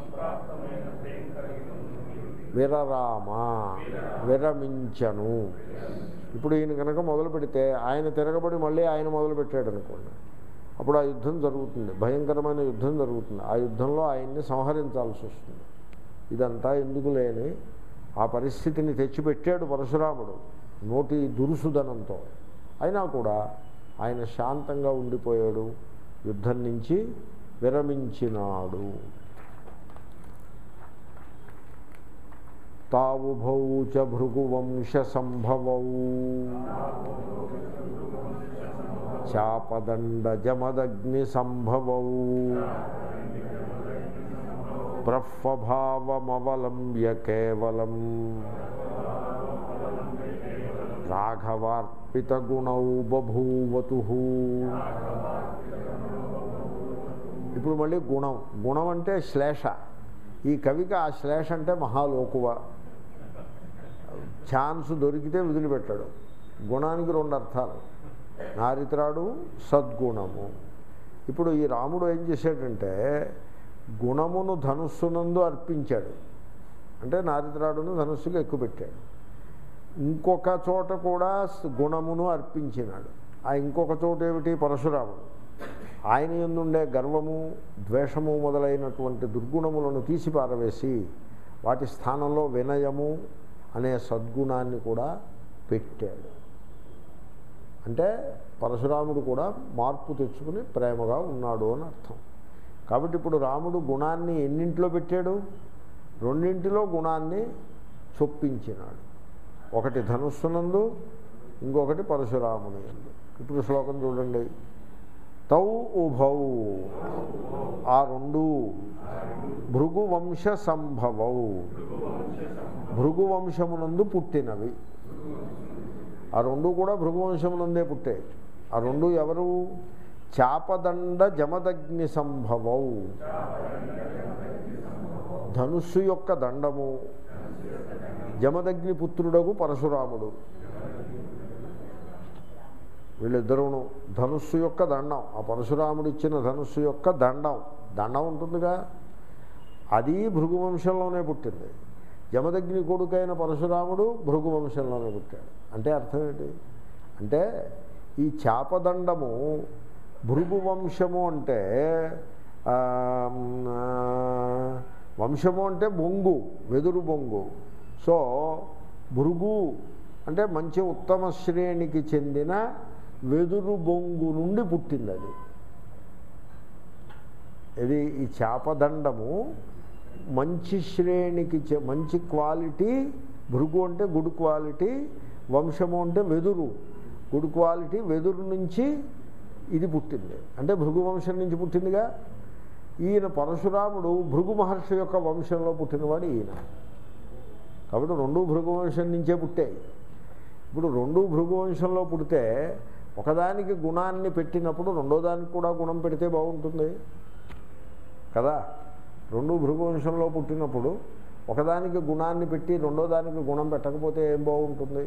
విరరామ విరమించను ఇప్పుడు ఈయన కనుక మొదలు పెడితే ఆయన తిరగబడి మళ్ళీ ఆయన మొదలు పెట్టాడు అనుకోండి అప్పుడు ఆ యుద్ధం జరుగుతుంది భయంకరమైన యుద్ధం జరుగుతుంది ఆ యుద్ధంలో ఆయన్ని సంహరించాల్సి వస్తుంది ఇదంతా ఎందుకు లేని ఆ పరిస్థితిని తెచ్చిపెట్టాడు పరశురాముడు నోటి దురుసుదనంతో అయినా కూడా ఆయన శాంతంగా ఉండిపోయాడు యుద్ధం నుంచి విరమించినాడు తావుభౌ చ భృగువంశ సంభవౌ చాపదండ జమదగ్ని సంభవౌ బ్రహ్మభావమవలంబ్య కేవలం రాఘవార్పిత గుణౌ బభూవతు ఇప్పుడు మళ్ళీ గుణం గుణం అంటే శ్లేష ఈ కవికి ఆ శ్లేష అంటే మహాలోకువ ఛాన్స్ దొరికితే వదిలిపెట్టాడు గుణానికి రెండు అర్థాలు నారిత్రాడు సద్గుణము ఇప్పుడు ఈ రాముడు ఏం చేశాడంటే గుణమును ధనుస్సునందు అర్పించాడు అంటే నారిత్రాడును ధనుస్సుగా ఎక్కువ పెట్టాడు ఇంకొక చోట కూడా గుణమును అర్పించినాడు ఆ ఇంకొక చోట ఏమిటి పరశురాముడు ఆయన ఎందుండే గర్వము ద్వేషము మొదలైనటువంటి దుర్గుణములను తీసి పారవేసి వాటి స్థానంలో వినయము అనే సద్గుణాన్ని కూడా పెట్టాడు అంటే పరశురాముడు కూడా మార్పు తెచ్చుకుని ప్రేమగా ఉన్నాడు అని అర్థం కాబట్టి ఇప్పుడు రాముడు గుణాన్ని ఎన్నింటిలో పెట్టాడు రెండింటిలో గుణాన్ని చొప్పించినాడు ఒకటి ధనుస్సునందు ఇంకొకటి పరశురాముని ఎందు ఇప్పుడు శ్లోకం చూడండి తౌ ఉభౌ ఆ రెండు భృగువంశ సంభవౌ భృగువంశమునందు పుట్టినవి ఆ రెండు కూడా భృగువంశమునందే పుట్టాయి ఆ రెండు ఎవరు చాపదండ జమదగ్ని సంభవౌ ధనుస్సు యొక్క దండము జమదగ్ని పుత్రుడగు పరశురాముడు వీళ్ళిద్దరూను ధనుస్సు యొక్క దండం ఆ పరశురాముడు ఇచ్చిన ధనుస్సు యొక్క దండం దండం ఉంటుందిగా అది భృగువంశంలోనే పుట్టింది జమదగ్ని కొడుకైన పరశురాముడు భృగువంశంలోనే పుట్టాడు అంటే అర్థం ఏంటి అంటే ఈ చాపదండము భృగువంశము అంటే ఆ, ఆ, వంశము అంటే బొంగు వెదురు బొంగు సో భృగు అంటే మంచి ఉత్తమ శ్రేణికి చెందిన వెదురు బొంగు నుండి పుట్టింది అది ఇది ఈ చాపదండము మంచి శ్రేణికి చె- మంచి క్వాలిటీ భృగు అంటే గుడ్ క్వాలిటీ వంశము అంటే వెదురు గుడ్ క్వాలిటీ వెదురు నుంచి ఇది పుట్టింది అంటే భృగు వంశం నుంచి పుట్టిందిగా ఈయన పరశురాముడు భృగు మహర్షి యొక్క వంశంలో పుట్టినవాడు ఈయన కాబట్టి రెండు భృగువంశం నుంచే పుట్టాయి ఇప్పుడు రెండు భృగువంశంలో పుడితే ఒకదానికి గుణాన్ని పెట్టినప్పుడు రెండో దానికి కూడా గుణం పెడితే బాగుంటుంది కదా రెండు భృగువంశంలో పుట్టినప్పుడు ఒకదానికి గుణాన్ని పెట్టి రెండో దానికి గుణం పెట్టకపోతే ఏం బాగుంటుంది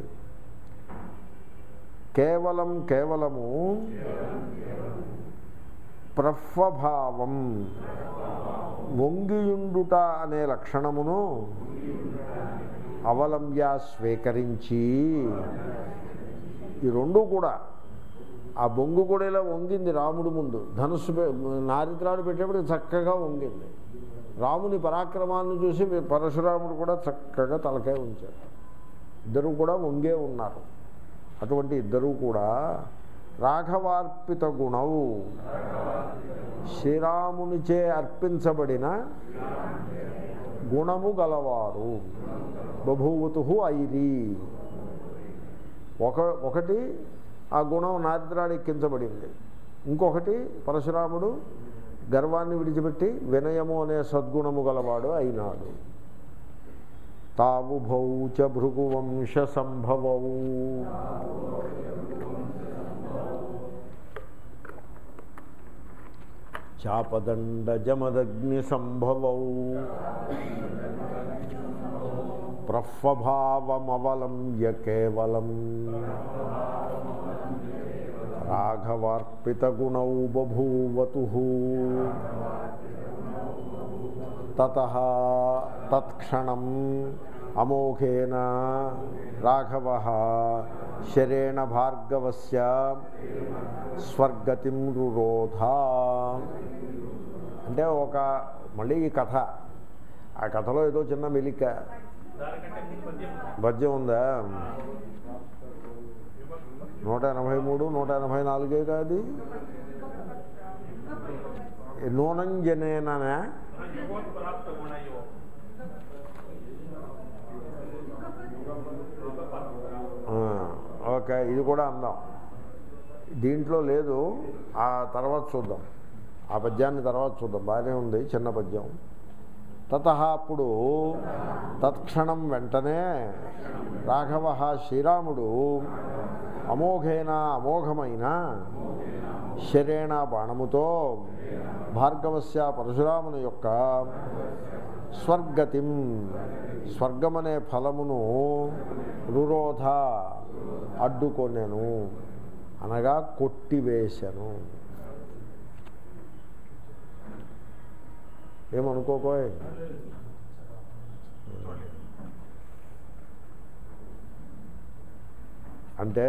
కేవలం కేవలము ప్రఫభావం వంగియుండుట అనే లక్షణమును అవలంబ్య స్వీకరించి ఈ రెండు కూడా ఆ బొంగు కూడా ఇలా వంగింది రాముడు ముందు ధనుస్సు పె- నారిత్రాడు పెట్టేప్పుడు చక్కగా వంగింది రాముని పరాక్రమాన్ని చూసి పరశురాముడు కూడా చక్కగా తలకాయ ఉంచారు ఇద్దరు కూడా వంగే ఉన్నారు అటువంటి ఇద్దరూ కూడా రాఘవార్పిత గుణవు శ్రీరామునిచే అర్పించబడిన గుణము గలవారు బభూవతు ఐరి ఒక ఒకటి ఆ గుణం నారిద్రాడు ఎక్కించబడింది ఇంకొకటి పరశురాముడు గర్వాన్ని విడిచిపెట్టి వినయము అనే సద్గుణము గలవాడు అయినాడు తావుభౌ చ భృగువంశ సంభవౌ చాపదండ జమదగ్ని సంభవౌ ప్రఫభావమవలంబ్య కేవలం రాఘవార్పితగుణౌ బభూవతు తత తత్క్షణం అమోఘేన రాఘవ శరేణ భార్గవస్య స్వర్గతిం రురోధ అంటే ఒక మళ్ళీ ఈ కథ ఆ కథలో ఏదో చిన్న మెలిక పద్యం ఉందా నూట ఎనభై మూడు నూట ఎనభై నాలుగే కాదు నూనంజనేనా ఓకే ఇది కూడా అందాం దీంట్లో లేదు ఆ తర్వాత చూద్దాం ఆ పద్యాన్ని తర్వాత చూద్దాం బాగానే ఉంది చిన్న పద్యం తత అప్పుడు తత్క్షణం వెంటనే రాఘవ శ్రీరాముడు అమోఘైన అమోఘమైన శరేణ బాణముతో భార్గవస్య పరశురాముని యొక్క స్వర్గతిం స్వర్గమనే ఫలమును రురోధ అడ్డుకొనెను అనగా కొట్టివేశను ఏమనుకోకోయ్ అంటే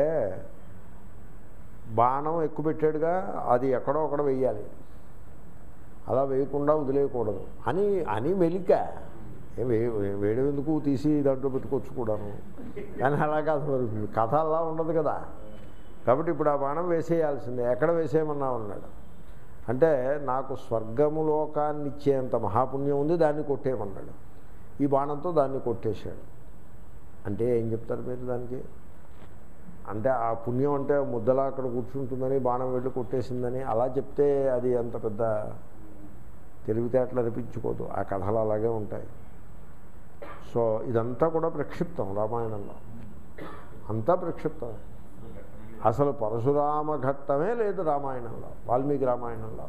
బాణం ఎక్కువ పెట్టాడుగా అది ఎక్కడో ఒకడ వెయ్యాలి అలా వేయకుండా వదిలేయకూడదు అని అని మెలిక ఏ వే- వేయడం ఎందుకు తీసి దాంట్లో పెట్టుకోవచ్చు కూడాను కానీ అలా కాదు మరి కథ అలా ఉండదు కదా కాబట్టి ఇప్పుడు ఆ బాణం వేసేయాల్సిందే ఎక్కడ వేసేయమన్నావు అన్నాడు అంటే నాకు స్వర్గము లోకాన్ని ఇచ్చేంత మహాపుణ్యం ఉంది దాన్ని కొట్టేయమన్నాడు ఈ బాణంతో దాన్ని కొట్టేశాడు అంటే ఏం చెప్తారు మీరు దానికి అంటే ఆ పుణ్యం అంటే ముద్దలా అక్కడ కూర్చుంటుందని బాణం వెళ్ళి కొట్టేసిందని అలా చెప్తే అది అంత పెద్ద తెలివితేటలు అనిపించుకోదు ఆ కథలు అలాగే ఉంటాయి సో ఇదంతా కూడా ప్రక్షిప్తం రామాయణంలో అంతా ప్రక్షిప్తమే అసలు పరశురామ ఘట్టమే లేదు రామాయణంలో వాల్మీకి రామాయణంలో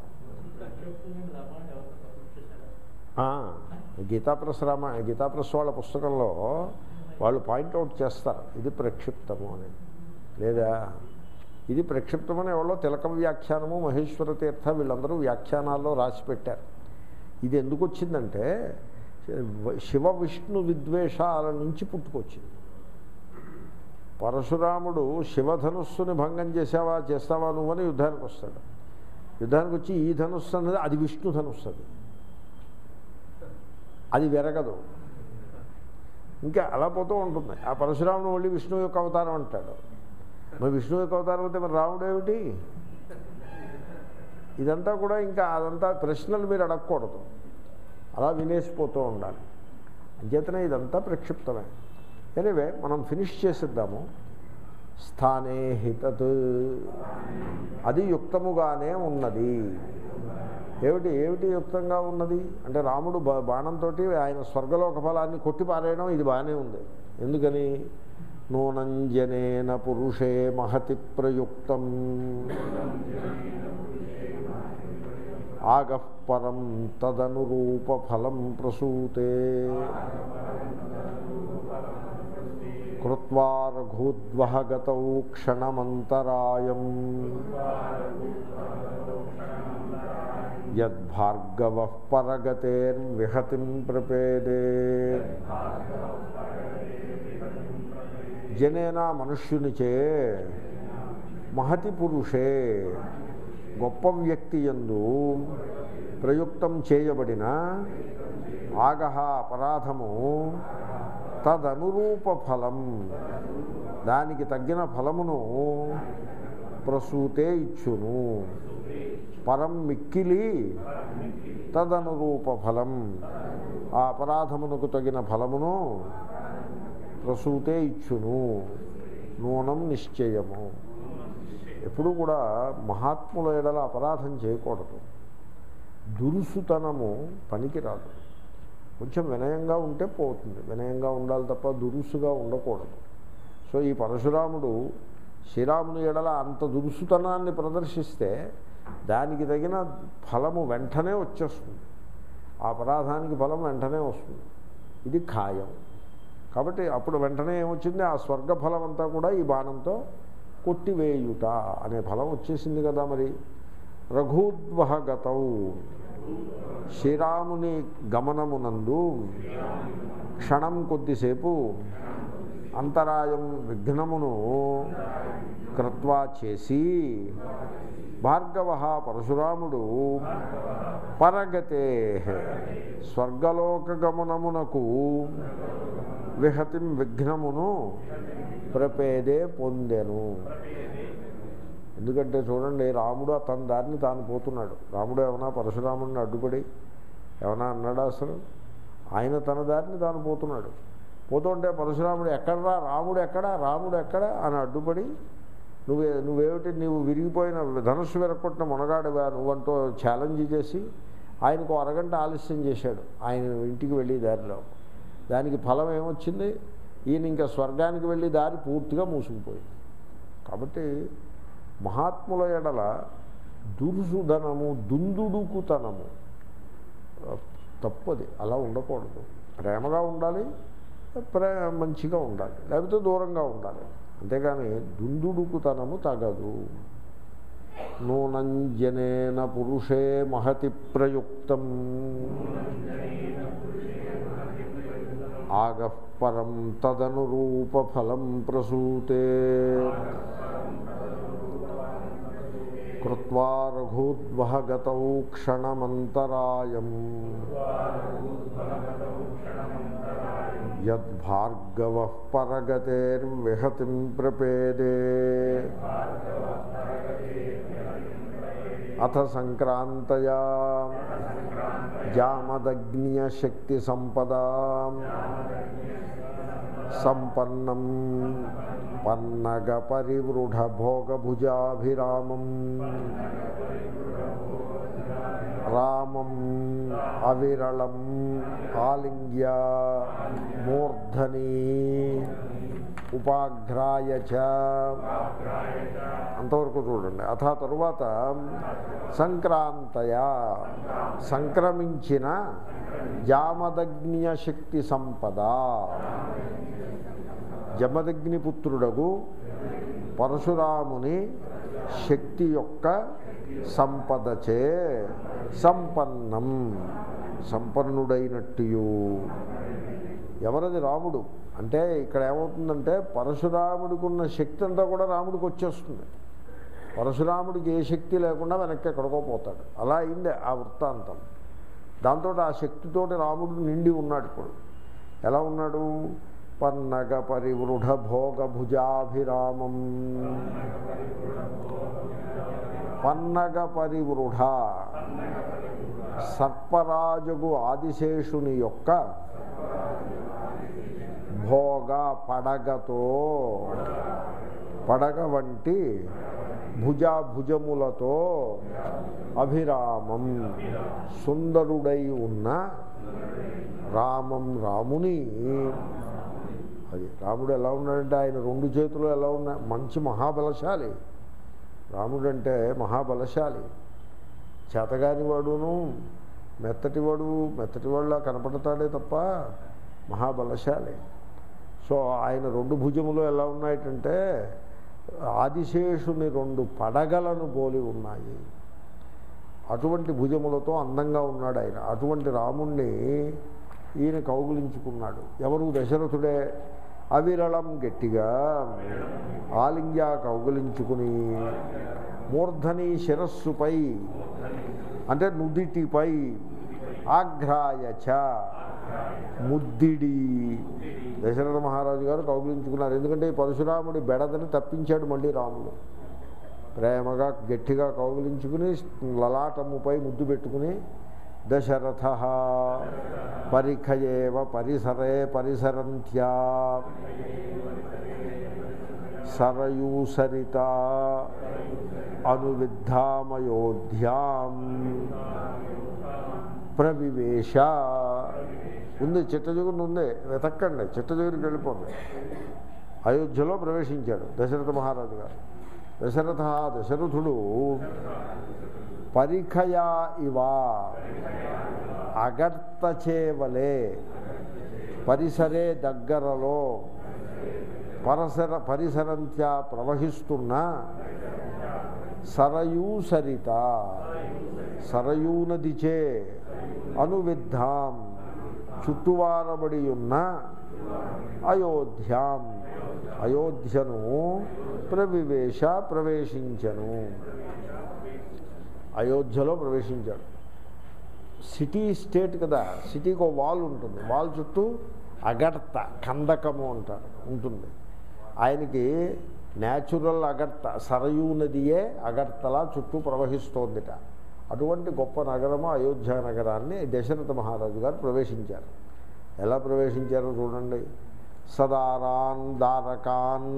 ఆ, గీతాప్రస్ రామ గీతాప్రస్ వాళ్ళ పుస్తకంలో వాళ్ళు పాయింట్అవుట్ చేస్తారు ఇది ప్రక్షిప్తము అని లేదా ఇది ప్రక్షిప్తమని ఎవరో తిలక వ్యాఖ్యానము మహేశ్వర తీర్థ వీళ్ళందరూ వ్యాఖ్యానాల్లో రాసి పెట్టారు ఇది ఎందుకు వచ్చిందంటే శివ విష్ణు విద్వేషాల నుంచి పుట్టుకొచ్చింది పరశురాముడు శివధనుస్సుని భంగం చేసావా చేస్తావా నువ్వని యుద్ధానికి వస్తాడు యుద్ధానికి వచ్చి ఈ ధనుస్సు అన్నది అది విష్ణు ధనుస్సు అది అది వెరగదు ఇంకా అలా పోతూ ఉంటుంది ఆ పరశురాముడు మళ్ళీ విష్ణువు యొక్క అవతారం అంటాడు మరి విష్ణువు యొక్క అవతారం అయితే మరి రాముడు ఏమిటి ఇదంతా కూడా ఇంకా అదంతా ప్రశ్నలు మీరు అడగకూడదు అలా వినేసిపోతూ ఉండాలి అంచేతనే ఇదంతా ప్రక్షిప్తమే ఎనివే మనం ఫినిష్ చేసిద్దాము స్థానే హితత్ అది యుక్తముగానే ఉన్నది ఏమిటి ఏమిటి యుక్తంగా ఉన్నది అంటే రాముడు బా- బాణంతో ఆయన స్వర్గలోక ఫలాన్ని కొట్టి పారేయడం ఇది బాగానే ఉంది ఎందుకని నూనంజనేన పురుషే మహతి ప్రయుక్తం ఆగః పరం తదనురూప ఫలం ప్రసూతే కృత్వా రఘూద్వహ గతౌ క్షణమంతరాయం యద్భార్గవ పరగతేర్విహతిం ప్రపేదే జనేనా మనుష్యునిచే మహతి పురుషే గొప్ప వ్యక్తి యందు ప్రయుక్తం చేయబడిన ఆగహ అపరాధము తదనురూప ఫలం దానికి తగ్గిన ఫలమును ప్రసూతే ఇచ్చును పరం మిక్కిలి తదనురూప ఫలం ఆ అపరాధమునకు తగిన ఫలమును ప్రసూతే ఇచ్చును నూనం నిశ్చయము ఎప్పుడు కూడా మహాత్ముల ఎడల అపరాధం చేయకూడదు దురుసుతనము పనికిరాదు కొంచెం వినయంగా ఉంటే పోతుంది వినయంగా ఉండాలి తప్ప దురుసుగా ఉండకూడదు సో ఈ పరశురాముడు శ్రీరాముని ఎడల అంత దురుసుతనాన్ని ప్రదర్శిస్తే దానికి తగిన ఫలము వెంటనే వచ్చేస్తుంది ఆ అపరాధానికి ఫలం వెంటనే వస్తుంది ఇది ఖాయం కాబట్టి అప్పుడు వెంటనే ఏమొచ్చింది ఆ స్వర్గ ఫలం అంతా కూడా ఈ బాణంతో కొట్టివేయుట అనే ఫలం వచ్చేసింది కదా మరి రఘూద్వహ గతౌ శ్రీరాముని గమనమునందు క్షణం కొద్దిసేపు అంతరాయం విఘ్నమును కృత్వా చేసి భార్గవ పరశురాముడు పరగతే స్వర్గలోకగమనమునకు విహతిం విఘ్నమును ప్రపేదే పొందెను ఎందుకంటే చూడండి రాముడు తన దారిని తాను పోతున్నాడు రాముడు ఏమైనా పరశురాముడిని అడ్డుపడి ఏమైనా అన్నాడా అసలు ఆయన తన దారిని తాను పోతున్నాడు పోతుంటే పరశురాముడు ఎక్కడరా రాముడు ఎక్కడా రాముడు ఎక్కడా అని అడ్డుపడి నువ్వే నువ్వేమిటి నువ్వు విరిగిపోయిన ధనుస్సు వెరకొట్టిన మునగాడుగా నువ్వంటూ ఛాలెంజ్ చేసి ఆయనకు అరగంట ఆలస్యం చేశాడు ఆయన ఇంటికి వెళ్ళి దారిలో దానికి ఫలం ఏమొచ్చింది ఈయన ఇంకా స్వర్గానికి వెళ్ళి దారి పూర్తిగా మూసుకుపోయింది కాబట్టి మహాత్ముల ఎడల దురుసుధనము దుందుడుకుతనము తప్పది అలా ఉండకూడదు ప్రేమగా ఉండాలి ప్రే మంచిగా ఉండాలి లేకపోతే దూరంగా ఉండాలి అంతేగాని దుందుడుకుతనము తగదు నూనంజనేన పురుషే మహతి ప్రయుక్తం ఆగఃపరం తదనురూపఫలం ప్రసూతే కృత్వా రఘూద్వహగతౌ క్షణమంతరాయం యద్భార్గవ పరగతేర్విహతిం ప్రపేదే అథ సంక్రాంతయా జామదగ్న్యశక్తి సంపదా సంపన్నం పన్నగ పరివృఢ భోగభుజాభిరామం రామం అవిరళం ఆలింగ్య మూర్ధని ఉపాఘ్రాయ చ అంతవరకు చూడండి అథ తరువాత సంక్రాంతయ సంక్రమించిన జామదగ్నియ శక్తి సంపద జమదగ్నిపుత్రుడగు పరశురాముని శక్తి యొక్క సంపదచే సంపన్నం సంపన్నుడైనట్టు ఎవరది రాముడు అంటే ఇక్కడ ఏమవుతుందంటే పరశురాముడికి ఉన్న శక్తి అంతా కూడా రాముడికి వచ్చేస్తుంది పరశురాముడికి ఏ శక్తి లేకుండా వెనక్కి ఎక్కడికో పోతాడు అలా అయిందే ఆ వృత్తాంతం దాంతో ఆ శక్తితోటి రాముడు నిండి ఉన్నాడు ఇప్పుడు ఎలా ఉన్నాడు పన్నగ పరివృఢ భోగ భుజాభిరామం పన్నగ పరివృఢ సర్పరాజుగు ఆదిశేషుని యొక్క భోగ పడగతో పడగ వంటి భుజ భుజములతో అభిరామం సుందరుడై ఉన్న రామం రాముని అది రాముడు ఎలా ఉన్నాడంటే ఆయన రెండు చేతులు ఎలా ఉన్నాయి మంచి మహాబలశాలి రాముడు అంటే మహాబలశాలి చేతగాని వాడును మెత్తటివాడు మెత్తటివాడులా కనపడతాడే తప్ప మహాబలశాలి సో ఆయన రెండు భుజములు ఎలా ఉన్నాయంటే ఆదిశేషుని రెండు పడగలను పోలి ఉన్నాయి అటువంటి భుజములతో అందంగా ఉన్నాడు ఆయన అటువంటి రాముణ్ణి ఈయన కౌగులించుకున్నాడు ఎవరు దశరథుడే అవిరళం గట్టిగా ఆలింగ్యా కౌగులించుకుని మూర్ధని శిరస్సుపై అంటే నుదిటిపై ఆఘ్రాయచ ముద్దిడి దశరథ మహారాజు గారు కౌగిలించుకున్నారు ఎందుకంటే ఈ పరశురాముడి బెడదని తప్పించాడు మళ్ళీ రాముడు ప్రేమగా గట్టిగా కౌగిలించుకుని లలాటముపై ముద్దు పెట్టుకుని దశరథ పరిఖయేవ పరిసరే పరిసరంత్యా సరయూసరిత అనువిద్ధామయోధ్యాం ప్రవివేశ ఉంది చిట్టజగురు ఉంది వెతక్కండి చిట్టజగురికి వెళ్ళిపోండి అయోధ్యలో ప్రవేశించాడు దశరథ మహారాజు గారు దశరథ దశరథుడు పరిఖయా ఇవా అగర్తచేవలే పరిసరే దగ్గరలో పరసర పరిసరంత్యా ప్రవహిస్తున్న సరయూ సరిత సరయూ నదిచే అనువిద్ధాం చుట్టువారబడి ఉన్న అయోధ్యాం అయోధ్యను ప్రవివేశ ప్రవేశించను అయోధ్యలో ప్రవేశించాడు సిటీ స్టేట్ కదా సిటీకి ఒక వాల్ ఉంటుంది వాల్ చుట్టూ అగర్త కందకము అంటారు ఉంటుంది ఆయనకి న్యాచురల్ అగర్త సరయూ నదియే అగర్తలా చుట్టూ ప్రవహిస్తోందిట అటువంటి గొప్ప నగరము అయోధ్య నగరాన్ని దశరథ మహారాజు గారు ప్రవేశించారు ఎలా ప్రవేశించారో చూడండి సదారాన్ దారకాన్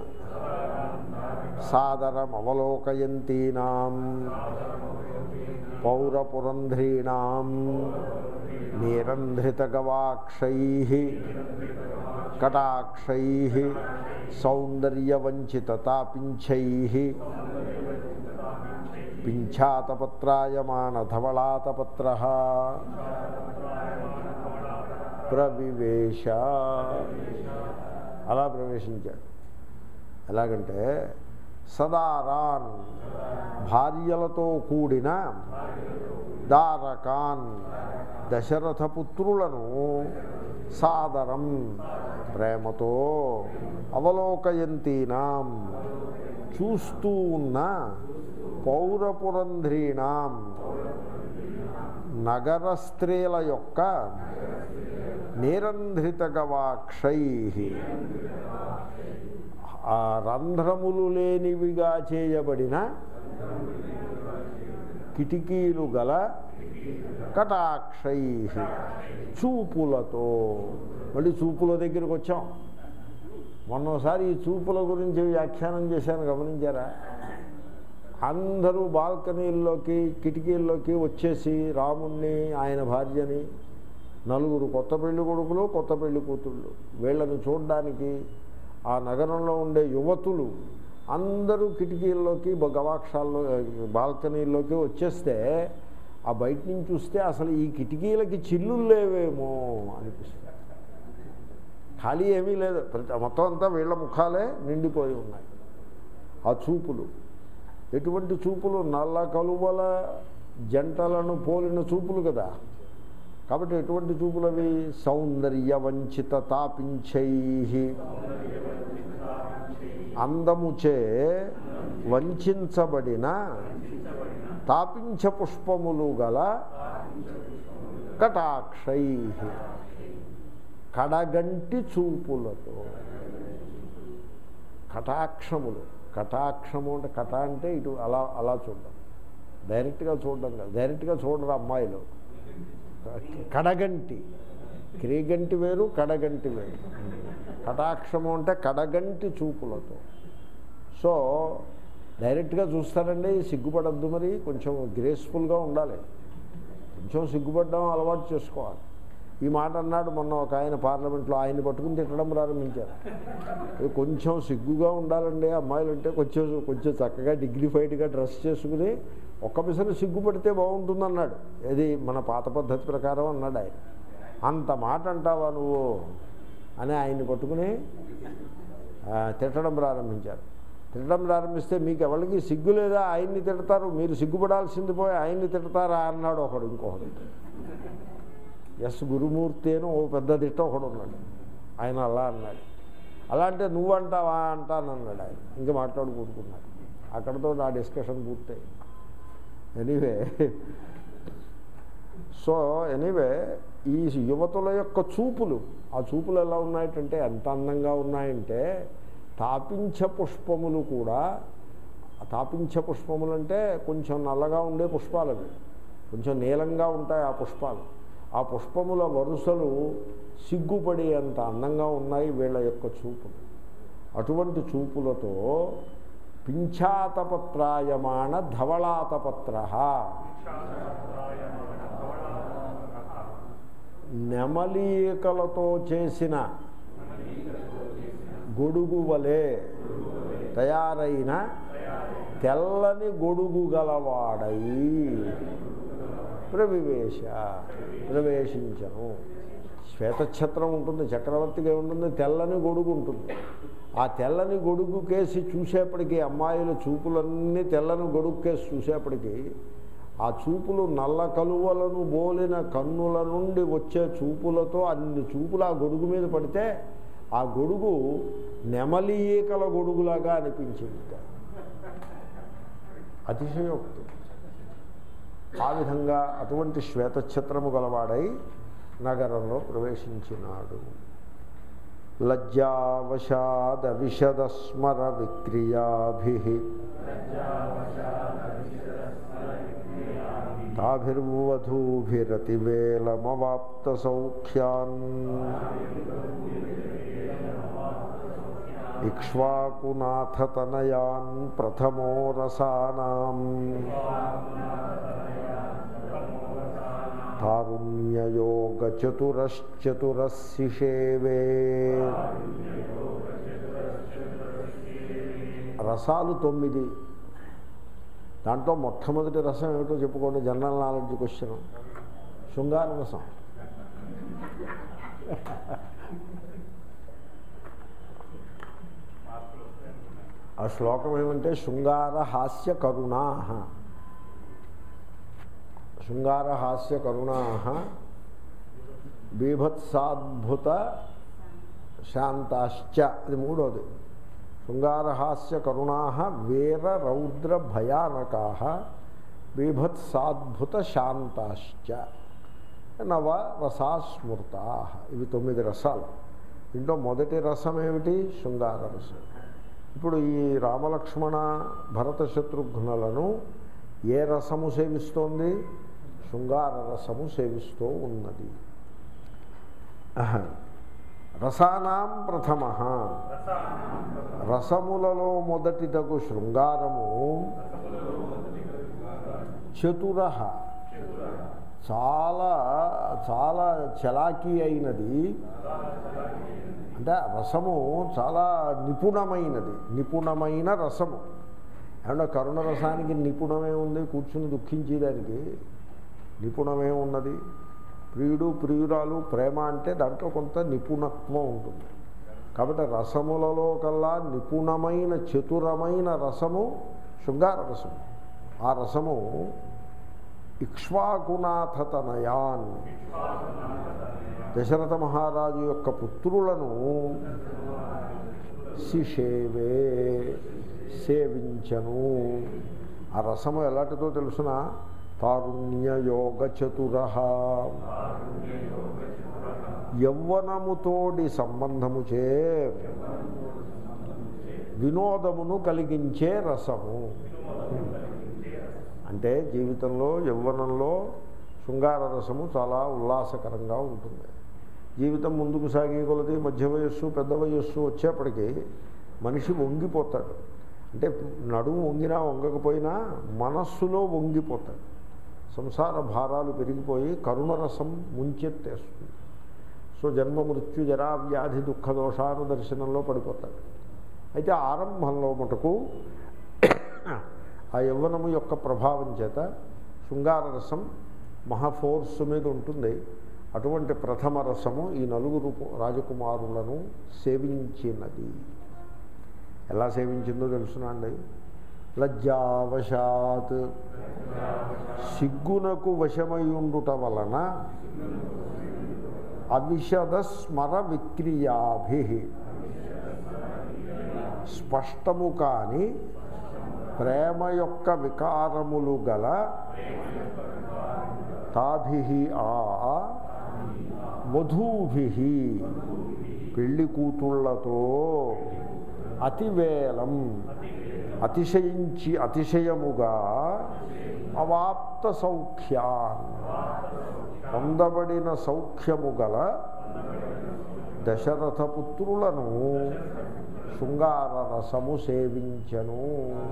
సాదరం అవలోకయంతీనాం పౌరపురంధ్రీణాం నీరంధ్రితగవాక్షై కటాక్షై సౌందర్యవంచితతాపింఛై పింఛాతపత్రాయమాణధవళాతపత్ర ప్రవివేశ అలా ప్రవేశించాడు ఎలాగంటే సదారాన్ భార్యలతో కూడిన దారకాన్ దశరథ పుత్రులను సాదరం ప్రేమతో అవలోకయంతీనాం చూస్తూ ఉన్న పౌరపురంధ్రీణాం నగర స్త్రీల యొక్క నిరంధ్రిత గవాక్షై ఆ రంధ్రములు లేనివిగా చేయబడిన కిటికీలు గల కటాక్షై చూపులతో మళ్ళీ చూపుల దగ్గరికి వచ్చాం మొన్నోసారి ఈ చూపుల గురించి వ్యాఖ్యానం చేశాను గమనించారా అందరూ బాల్కనీల్లోకి కిటికీల్లోకి వచ్చేసి రాముణ్ణి ఆయన భార్యని నలుగురు కొత్త పెళ్లి కొడుకులు కొత్త పెళ్లి కూతుళ్ళు వీళ్ళని చూడడానికి ఆ నగరంలో ఉండే యువతులు అందరూ కిటికీల్లోకి బ- గవాక్షాల్లో బాల్కనీల్లోకి వచ్చేస్తే ఆ బయట నుంచి చూస్తే అసలు ఈ కిటికీలకి చిల్లులు లేవేమో అనిపిస్తుంది ఖాళీ ఏమీ లేదు ప్రతి మొత్తం అంతా వీళ్ళ ముఖాలే నిండిపోయి ఉన్నాయి ఆ చూపులు ఎటువంటి చూపులు నల్ల కలువల జంటలను పోలిన చూపులు కదా కాబట్టి ఎటువంటి చూపులు అవి సౌందర్య వంచిత తాపించై అందముచే వంచబడిన తాపించ పుష్పములు గల కటాక్షై కడగంటి చూపులతో కటాక్షములు కటాక్షము అంటే కట అంటే ఇటు అలా అలా చూడడం డైరెక్ట్గా చూడడం కాదు డైరెక్ట్గా చూడరు అమ్మాయిలు కడగంటి క్రీగంటి వేరు కడగంటి వేరు కటాక్షము అంటే కడగంటి చూపులతో సో డైరెక్ట్గా చూస్తారండి సిగ్గుపడద్దు మరి కొంచెం గ్రేస్ఫుల్గా ఉండాలి కొంచెం సిగ్గుపడడం అలవాటు చేసుకోవాలి ఈ మాట అన్నాడు మొన్న ఒక ఆయన పార్లమెంట్లో ఆయన్ని పట్టుకుని తిట్టడం ప్రారంభించారు ఇది కొంచెం సిగ్గుగా ఉండాలండి అమ్మాయిలు అంటే కొంచెం కొంచెం చక్కగా డిగ్నిఫైడ్గా డ్రెస్ చేసుకుని ఒక్క పిసరు సిగ్గుపడితే బాగుంటుందన్నాడు ఇది మన పాత పద్ధతి ప్రకారం అన్నాడు ఆయన అంత మాట అంటావా నువ్వు అని ఆయన్ని పట్టుకుని ఆ, తిట్టడం ప్రారంభించారు తిట్టడం ప్రారంభిస్తే మీకు ఎవరికి సిగ్గు లేదా ఆయన్ని తిడతారు మీరు సిగ్గుపడాల్సింది పోయి ఆయన్ని తిడతారా అన్నాడు ఒకడు ఇంకొకడు ఎస్ గురుమూర్తి అని ఓ పెద్ద తిట్ట ఒకడు ఉన్నాడు ఆయన అలా అన్నాడు అలా అంటే నువ్వంటావా అంటానన్నాడు ఆయన ఇంకా మాట్లాడుకుంటున్నాడు అక్కడతో నా డిస్కషన్ పూర్తయి ఎనీవే సో ఎనీవే ఈ యువతుల యొక్క చూపులు ఆ చూపులు ఎలా ఉన్నాయంటే ఎంత అందంగా ఉన్నాయంటే తాపించ పుష్పములు కూడా ఆ తాపించ పుష్పములు అంటే కొంచెం నల్లగా ఉండే పుష్పాలు అవి కొంచెం నీలంగా ఉంటాయి ఆ పుష్పాలు ఆ పుష్పముల వరుసలు సిగ్గుపడి అంత అందంగా ఉన్నాయి వీళ్ళ యొక్క చూపులు అటువంటి చూపులతో పింఛాతపత్రాయమాణ ధవళాతపత్ర నెమలీకలతో చేసిన గొడుగు వలె తయారైన తెల్లని గొడుగు గలవాడై ప్రవివేశ ప్రవేశించను శ్వేతఛత్రం ఉంటుంది చక్రవర్తిగా ఉంటుంది తెల్లని గొడుగు ఉంటుంది ఆ తెల్లని గొడుగు కేసి చూసేప్పటికీ అమ్మాయిల చూపులన్నీ తెల్లని గొడుగు కేసి చూసేప్పటికీ ఆ చూపులు నల్ల కలువలను బోలిన కన్నుల నుండి వచ్చే చూపులతో అన్ని చూపులు ఆ గొడుగు మీద పడితే ఆ గొడుగు నెమలి ఈకల గొడుగులాగా అనిపించింది అతిశయోక్తి ఆ విధంగా అటువంటి శ్వేతఛత్రము గలవాడై నగరంలో ప్రవేశించినాడు లజ్జావశాద విశదస్మర విక్రియాభి తాభిర్వధూభిరతివేలమవాప్త సౌఖ్యాన్ ఇక్ష్వాకునాథతనయాన్ ప్రథమో రసానాం తారుణ్యయోగచతురశ్చతురశిషేవే రసాలు తొమ్మిది దాంట్లో మొట్టమొదటి రసం ఏమిటో చెప్పుకోండి జనరల్ నాలెడ్జ్ క్వశ్చన్ శృంగార రసం ఆ శ్లోకం ఏమంటే శృంగార హాస్య కరుణా శృంగార హాస్య కరుణా బీభత్సాద్భుత శాంతాశ్చ అది మూడోది శృంగారహాస్య కరుణా వీర రౌద్ర భయానకా బీభత్సాద్భుత శాంతాశ్చ నవ రసాస్మృతా ఇవి తొమ్మిది రసాలు దీంట్లో మొదటి రసం ఏమిటి శృంగార రసం ఇప్పుడు ఈ రామలక్ష్మణ భరత శత్రుఘ్నులను ఏ రసము సేవిస్తోంది శృంగార రసము సేవిస్తూ ఉన్నది రసానాం ప్రథమ రసములలో మొదటిదగు శృంగారము చతుర చాలా చాలా చలాకీ అయినది అంటే రసము చాలా నిపుణమైనది నిపుణమైన రసము ఏమన్నా కరుణ రసానికి నిపుణమే ఉంది కూర్చుని దుఃఖించేదానికి నిపుణమే ఉన్నది ప్రియుడు ప్రియురాలు ప్రేమ అంటే దాంట్లో కొంత నిపుణత్వం ఉంటుంది కాబట్టి రసములలో కల్లా నిపుణమైన చతురమైన రసము శృంగార రసము ఆ రసము ఇక్ష్వాకునాథతనయాన్ దశరథ మహారాజు యొక్క పుత్రులను శిషేవే సేవించను ఆ రసము ఎలాంటిదో తెలుసిన తారుణ్యయోగ చతుర యవ్వనముతోడి సంబంధముచే వినోదమును కలిగించే రసము అంటే జీవితంలో యవ్వనంలో శృంగార రసము చాలా ఉల్లాసకరంగా ఉంటుంది జీవితం ముందుకు సాగే కొలది మధ్య వయస్సు పెద్ద వయస్సు వచ్చేప్పటికీ మనిషి వంగిపోతాడు అంటే నడుము వంగినా వంగకపోయినా మనస్సులో వంగిపోతాడు సంసార భారాలు పెరిగిపోయి కరుణరసం ముంచెత్తేస్తుంది సో జన్మ మృత్యు జరా వ్యాధి దుఃఖ దోషాను దర్శనంలో పడిపోతాడు అయితే ఆరంభంలో మటుకు ఆ యవ్వనము యొక్క ప్రభావం చేత శృంగార రసం మహాఫోర్స్ మీద ఉంటుంది అటువంటి ప్రథమ రసము ఈ నలుగురు రాజకుమారులను సేవించినది ఎలా సేవించిందో తెలుసునండి లజ్జావశాత్ సిగ్గునకు వశమయుండుట వలన అవిషద స్మర విక్రియాభి స్పష్టము కాని ప్రేమ యొక్క వికారములు గల తాభి ఆ వధూభి పెళ్లి కూతుళ్లతో అతివేలం అతిశయించి అతిశయముగా అవాప్త సౌఖ్యాన్ పొందబడిన సౌఖ్యము గల దశరథపుత్రులను శృంగార రసము సేవించను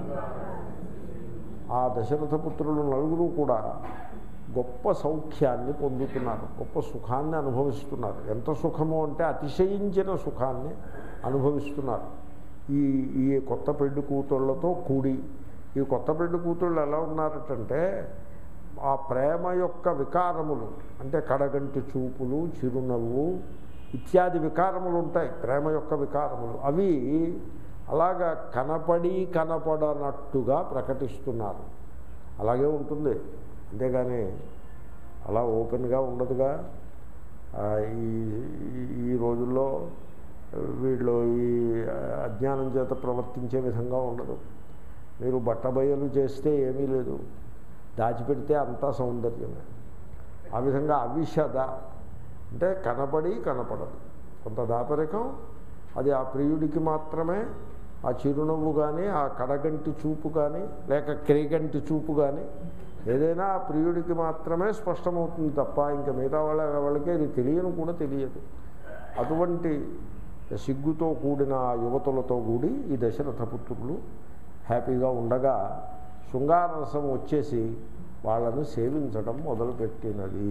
ఆ దశరథపుత్రులు నలుగురు కూడా గొప్ప సౌఖ్యాన్ని పొందుతున్నారు గొప్ప సుఖాన్ని అనుభవిస్తున్నారు ఎంత సుఖము అంటే అతిశయించిన సుఖాన్ని అనుభవిస్తున్నారు ఈ ఈ కొత్త పెళ్లి కూతుళ్లతో కూడి ఈ కొత్త పెళ్లి కూతుళ్ళు ఎలా ఉన్నారటంటే ఆ ప్రేమ యొక్క వికారములు అంటే కడగంటి చూపులు చిరునవ్వు ఇత్యాది వికారములు ఉంటాయి ప్రేమ యొక్క వికారములు అవి అలాగా కనపడి కనపడనట్టుగా ప్రకటిస్తున్నారు అలాగే ఉంటుంది అంతేగాని అలా ఓపెన్గా ఉండదుగా ఆ, ఈ ఈ- ఈ రోజుల్లో వీళ్ళు ఈ అజ్ఞానం చేత ప్రవర్తించే విధంగా ఉండదు మీరు బట్టబయలు చేస్తే ఏమీ లేదు దాచిపెడితే అంతా సౌందర్యమే ఆ విధంగా అవిషద అంటే కనపడి కనపడదు కొంత దాపరికం అది ఆ ప్రియుడికి మాత్రమే ఆ చిరునవ్వు కానీ ఆ కడగంటి చూపు కానీ లేక క్రేగంటి చూపు కానీ ఏదైనా ఆ ప్రియుడికి మాత్రమే స్పష్టమవుతుంది తప్ప ఇంకా మిగతా వాళ్ళ వాళ్ళకి ఇది తెలియను కూడా తెలియదు అటువంటి సిగ్గుతో కూడిన ఆ యువతులతో కూడి ఈ దశరథపుత్రులు హ్యాపీగా ఉండగా శృంగారరసం వచ్చేసి వాళ్ళను సేవించడం మొదలుపెట్టినది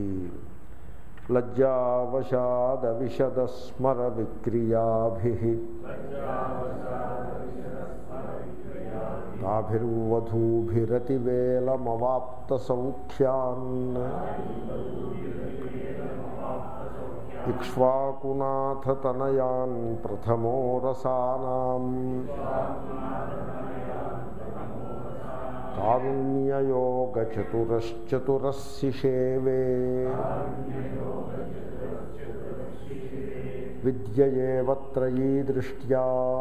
లజ్జావశాద విషద స్మర విక్రియాభి తాభిర్వధూభిరతివేలమవాప్త సౌఖ్యాన్ ఇక్ష్వాకునాథ తనయాన్ ప్రథమో రసానాం కారుణ్యయోగచతురశ్చతురశిషేవే విద్యయేవత్రయీ దృష్ట్యా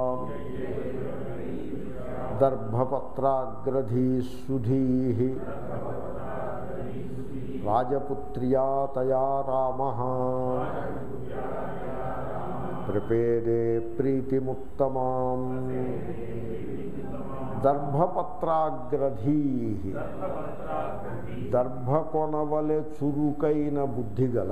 దర్భపత్రాగ్రధీ సుధీ రాజపుత్ర్యా తయా రామ ప్రపేదే ప్రీతిముత్తమాం దర్భపత్రాగ్రధీ దర్భ కొనవలె చురుకైన బుద్ధి గల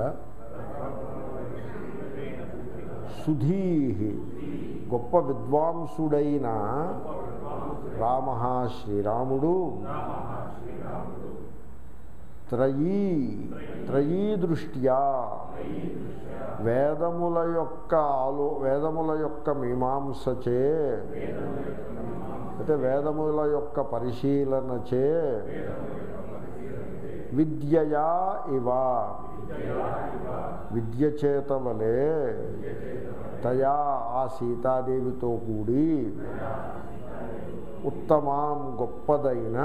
సుధీ గొప్ప విద్వాంసుడైన రామ శ్రీరాముడు త్రయీ త్రయీ దృష్ట్యా వేదముల యొక్క ఆలో వేదముల యొక్క మీమాంసచే అంటే వేదముల యొక్క పరిశీలనచే విద్యయా ఇవ విద్య చేత వలె తయా ఆ సీతాదేవితో కూడి ఉత్తమాం గొప్పదైన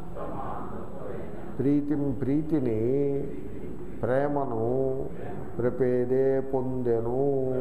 ప్రీతి ప్రీతిని ప్రేమను ప్రపేదే పొందెను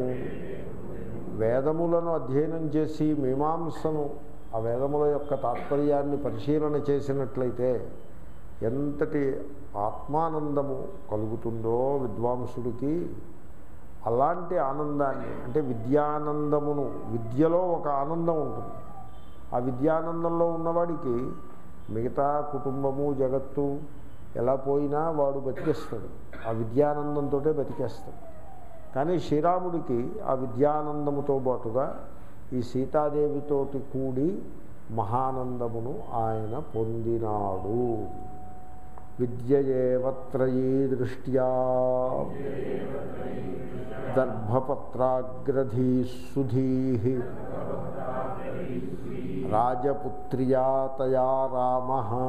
వేదములను అధ్యయనం చేసి మీమాంసను ఆ వేదముల యొక్క తాత్పర్యాన్ని పరిశీలన చేసినట్లయితే ఎంతటి ఆత్మానందము కలుగుతుందో విద్వాంసుడికి అలాంటి ఆనందాన్ని అంటే విద్యానందమును విద్యలో ఒక ఆనందం ఉంటుంది ఆ విద్యానందంలో ఉన్నవాడికి మిగతా కుటుంబము జగత్తు ఎలా పోయినా వాడు బతికేస్తాడు ఆ విద్యానందంతో బతికేస్తాడు కానీ శ్రీరాముడికి ఆ విద్యానందముతో పాటుగా ఈ సీతాదేవితోటి కూడి మహానందమును ఆయన పొందినాడు విద్యయేవత్రయీ దృష్ట్యా దర్భపత్రాగ్రధీ సుధీ రాజపుత్ర్యా తయా రామ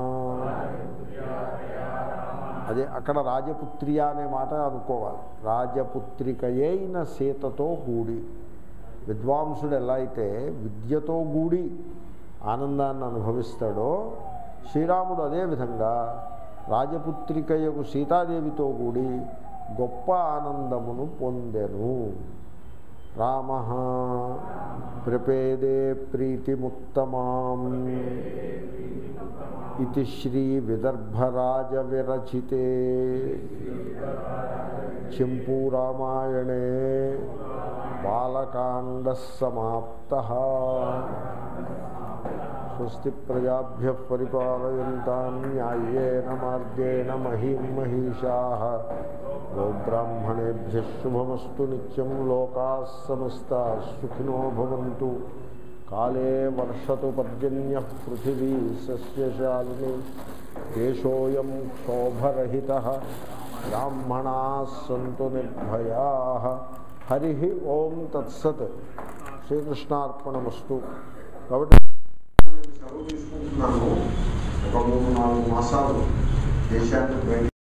అదే అక్కడ రాజపుత్రియ అనే మాట అనుకోవాలి రాజపుత్రికయైన సీతతో కూడి విద్వాంసుడు ఎలా అయితే విద్యతో కూడి ఆనందాన్ని అనుభవిస్తాడో శ్రీరాముడు అదేవిధంగా రాజపుత్రికయకు సీతాదేవితో కూడి గొప్ప ఆనందమును పొందెను రామ ప్రపేదే ప్రీతిముత్తమాం ఇది శ్రీ విదర్భరాజ విరచితే చెంపూ రామాయణే బాలకాండ సమాప్త స్వస్తి ప్రజాభ్య పరిపాలయంతాం న్యాయేన మార్గేణ మహిం మహిషా గోబ్రాహ్మణేభ్య శుభమస్తు నిత్యం లోకా సమస్త సుఖినో భవంతు కాలే వర్షతు పర్జన్య పృథివీ సస్యశాలిని దేశోయం క్షోభరహిత బ్రాహ్మణా సంతు నిర్భయా హరి ఓం తత్సత్ శ్రీకృష్ణార్పణమస్తు కాబట్టి సెలవు తీసుకుంటున్నాను ఒక మూడు నాలుగు మాసాలు దేశాన్ని బయట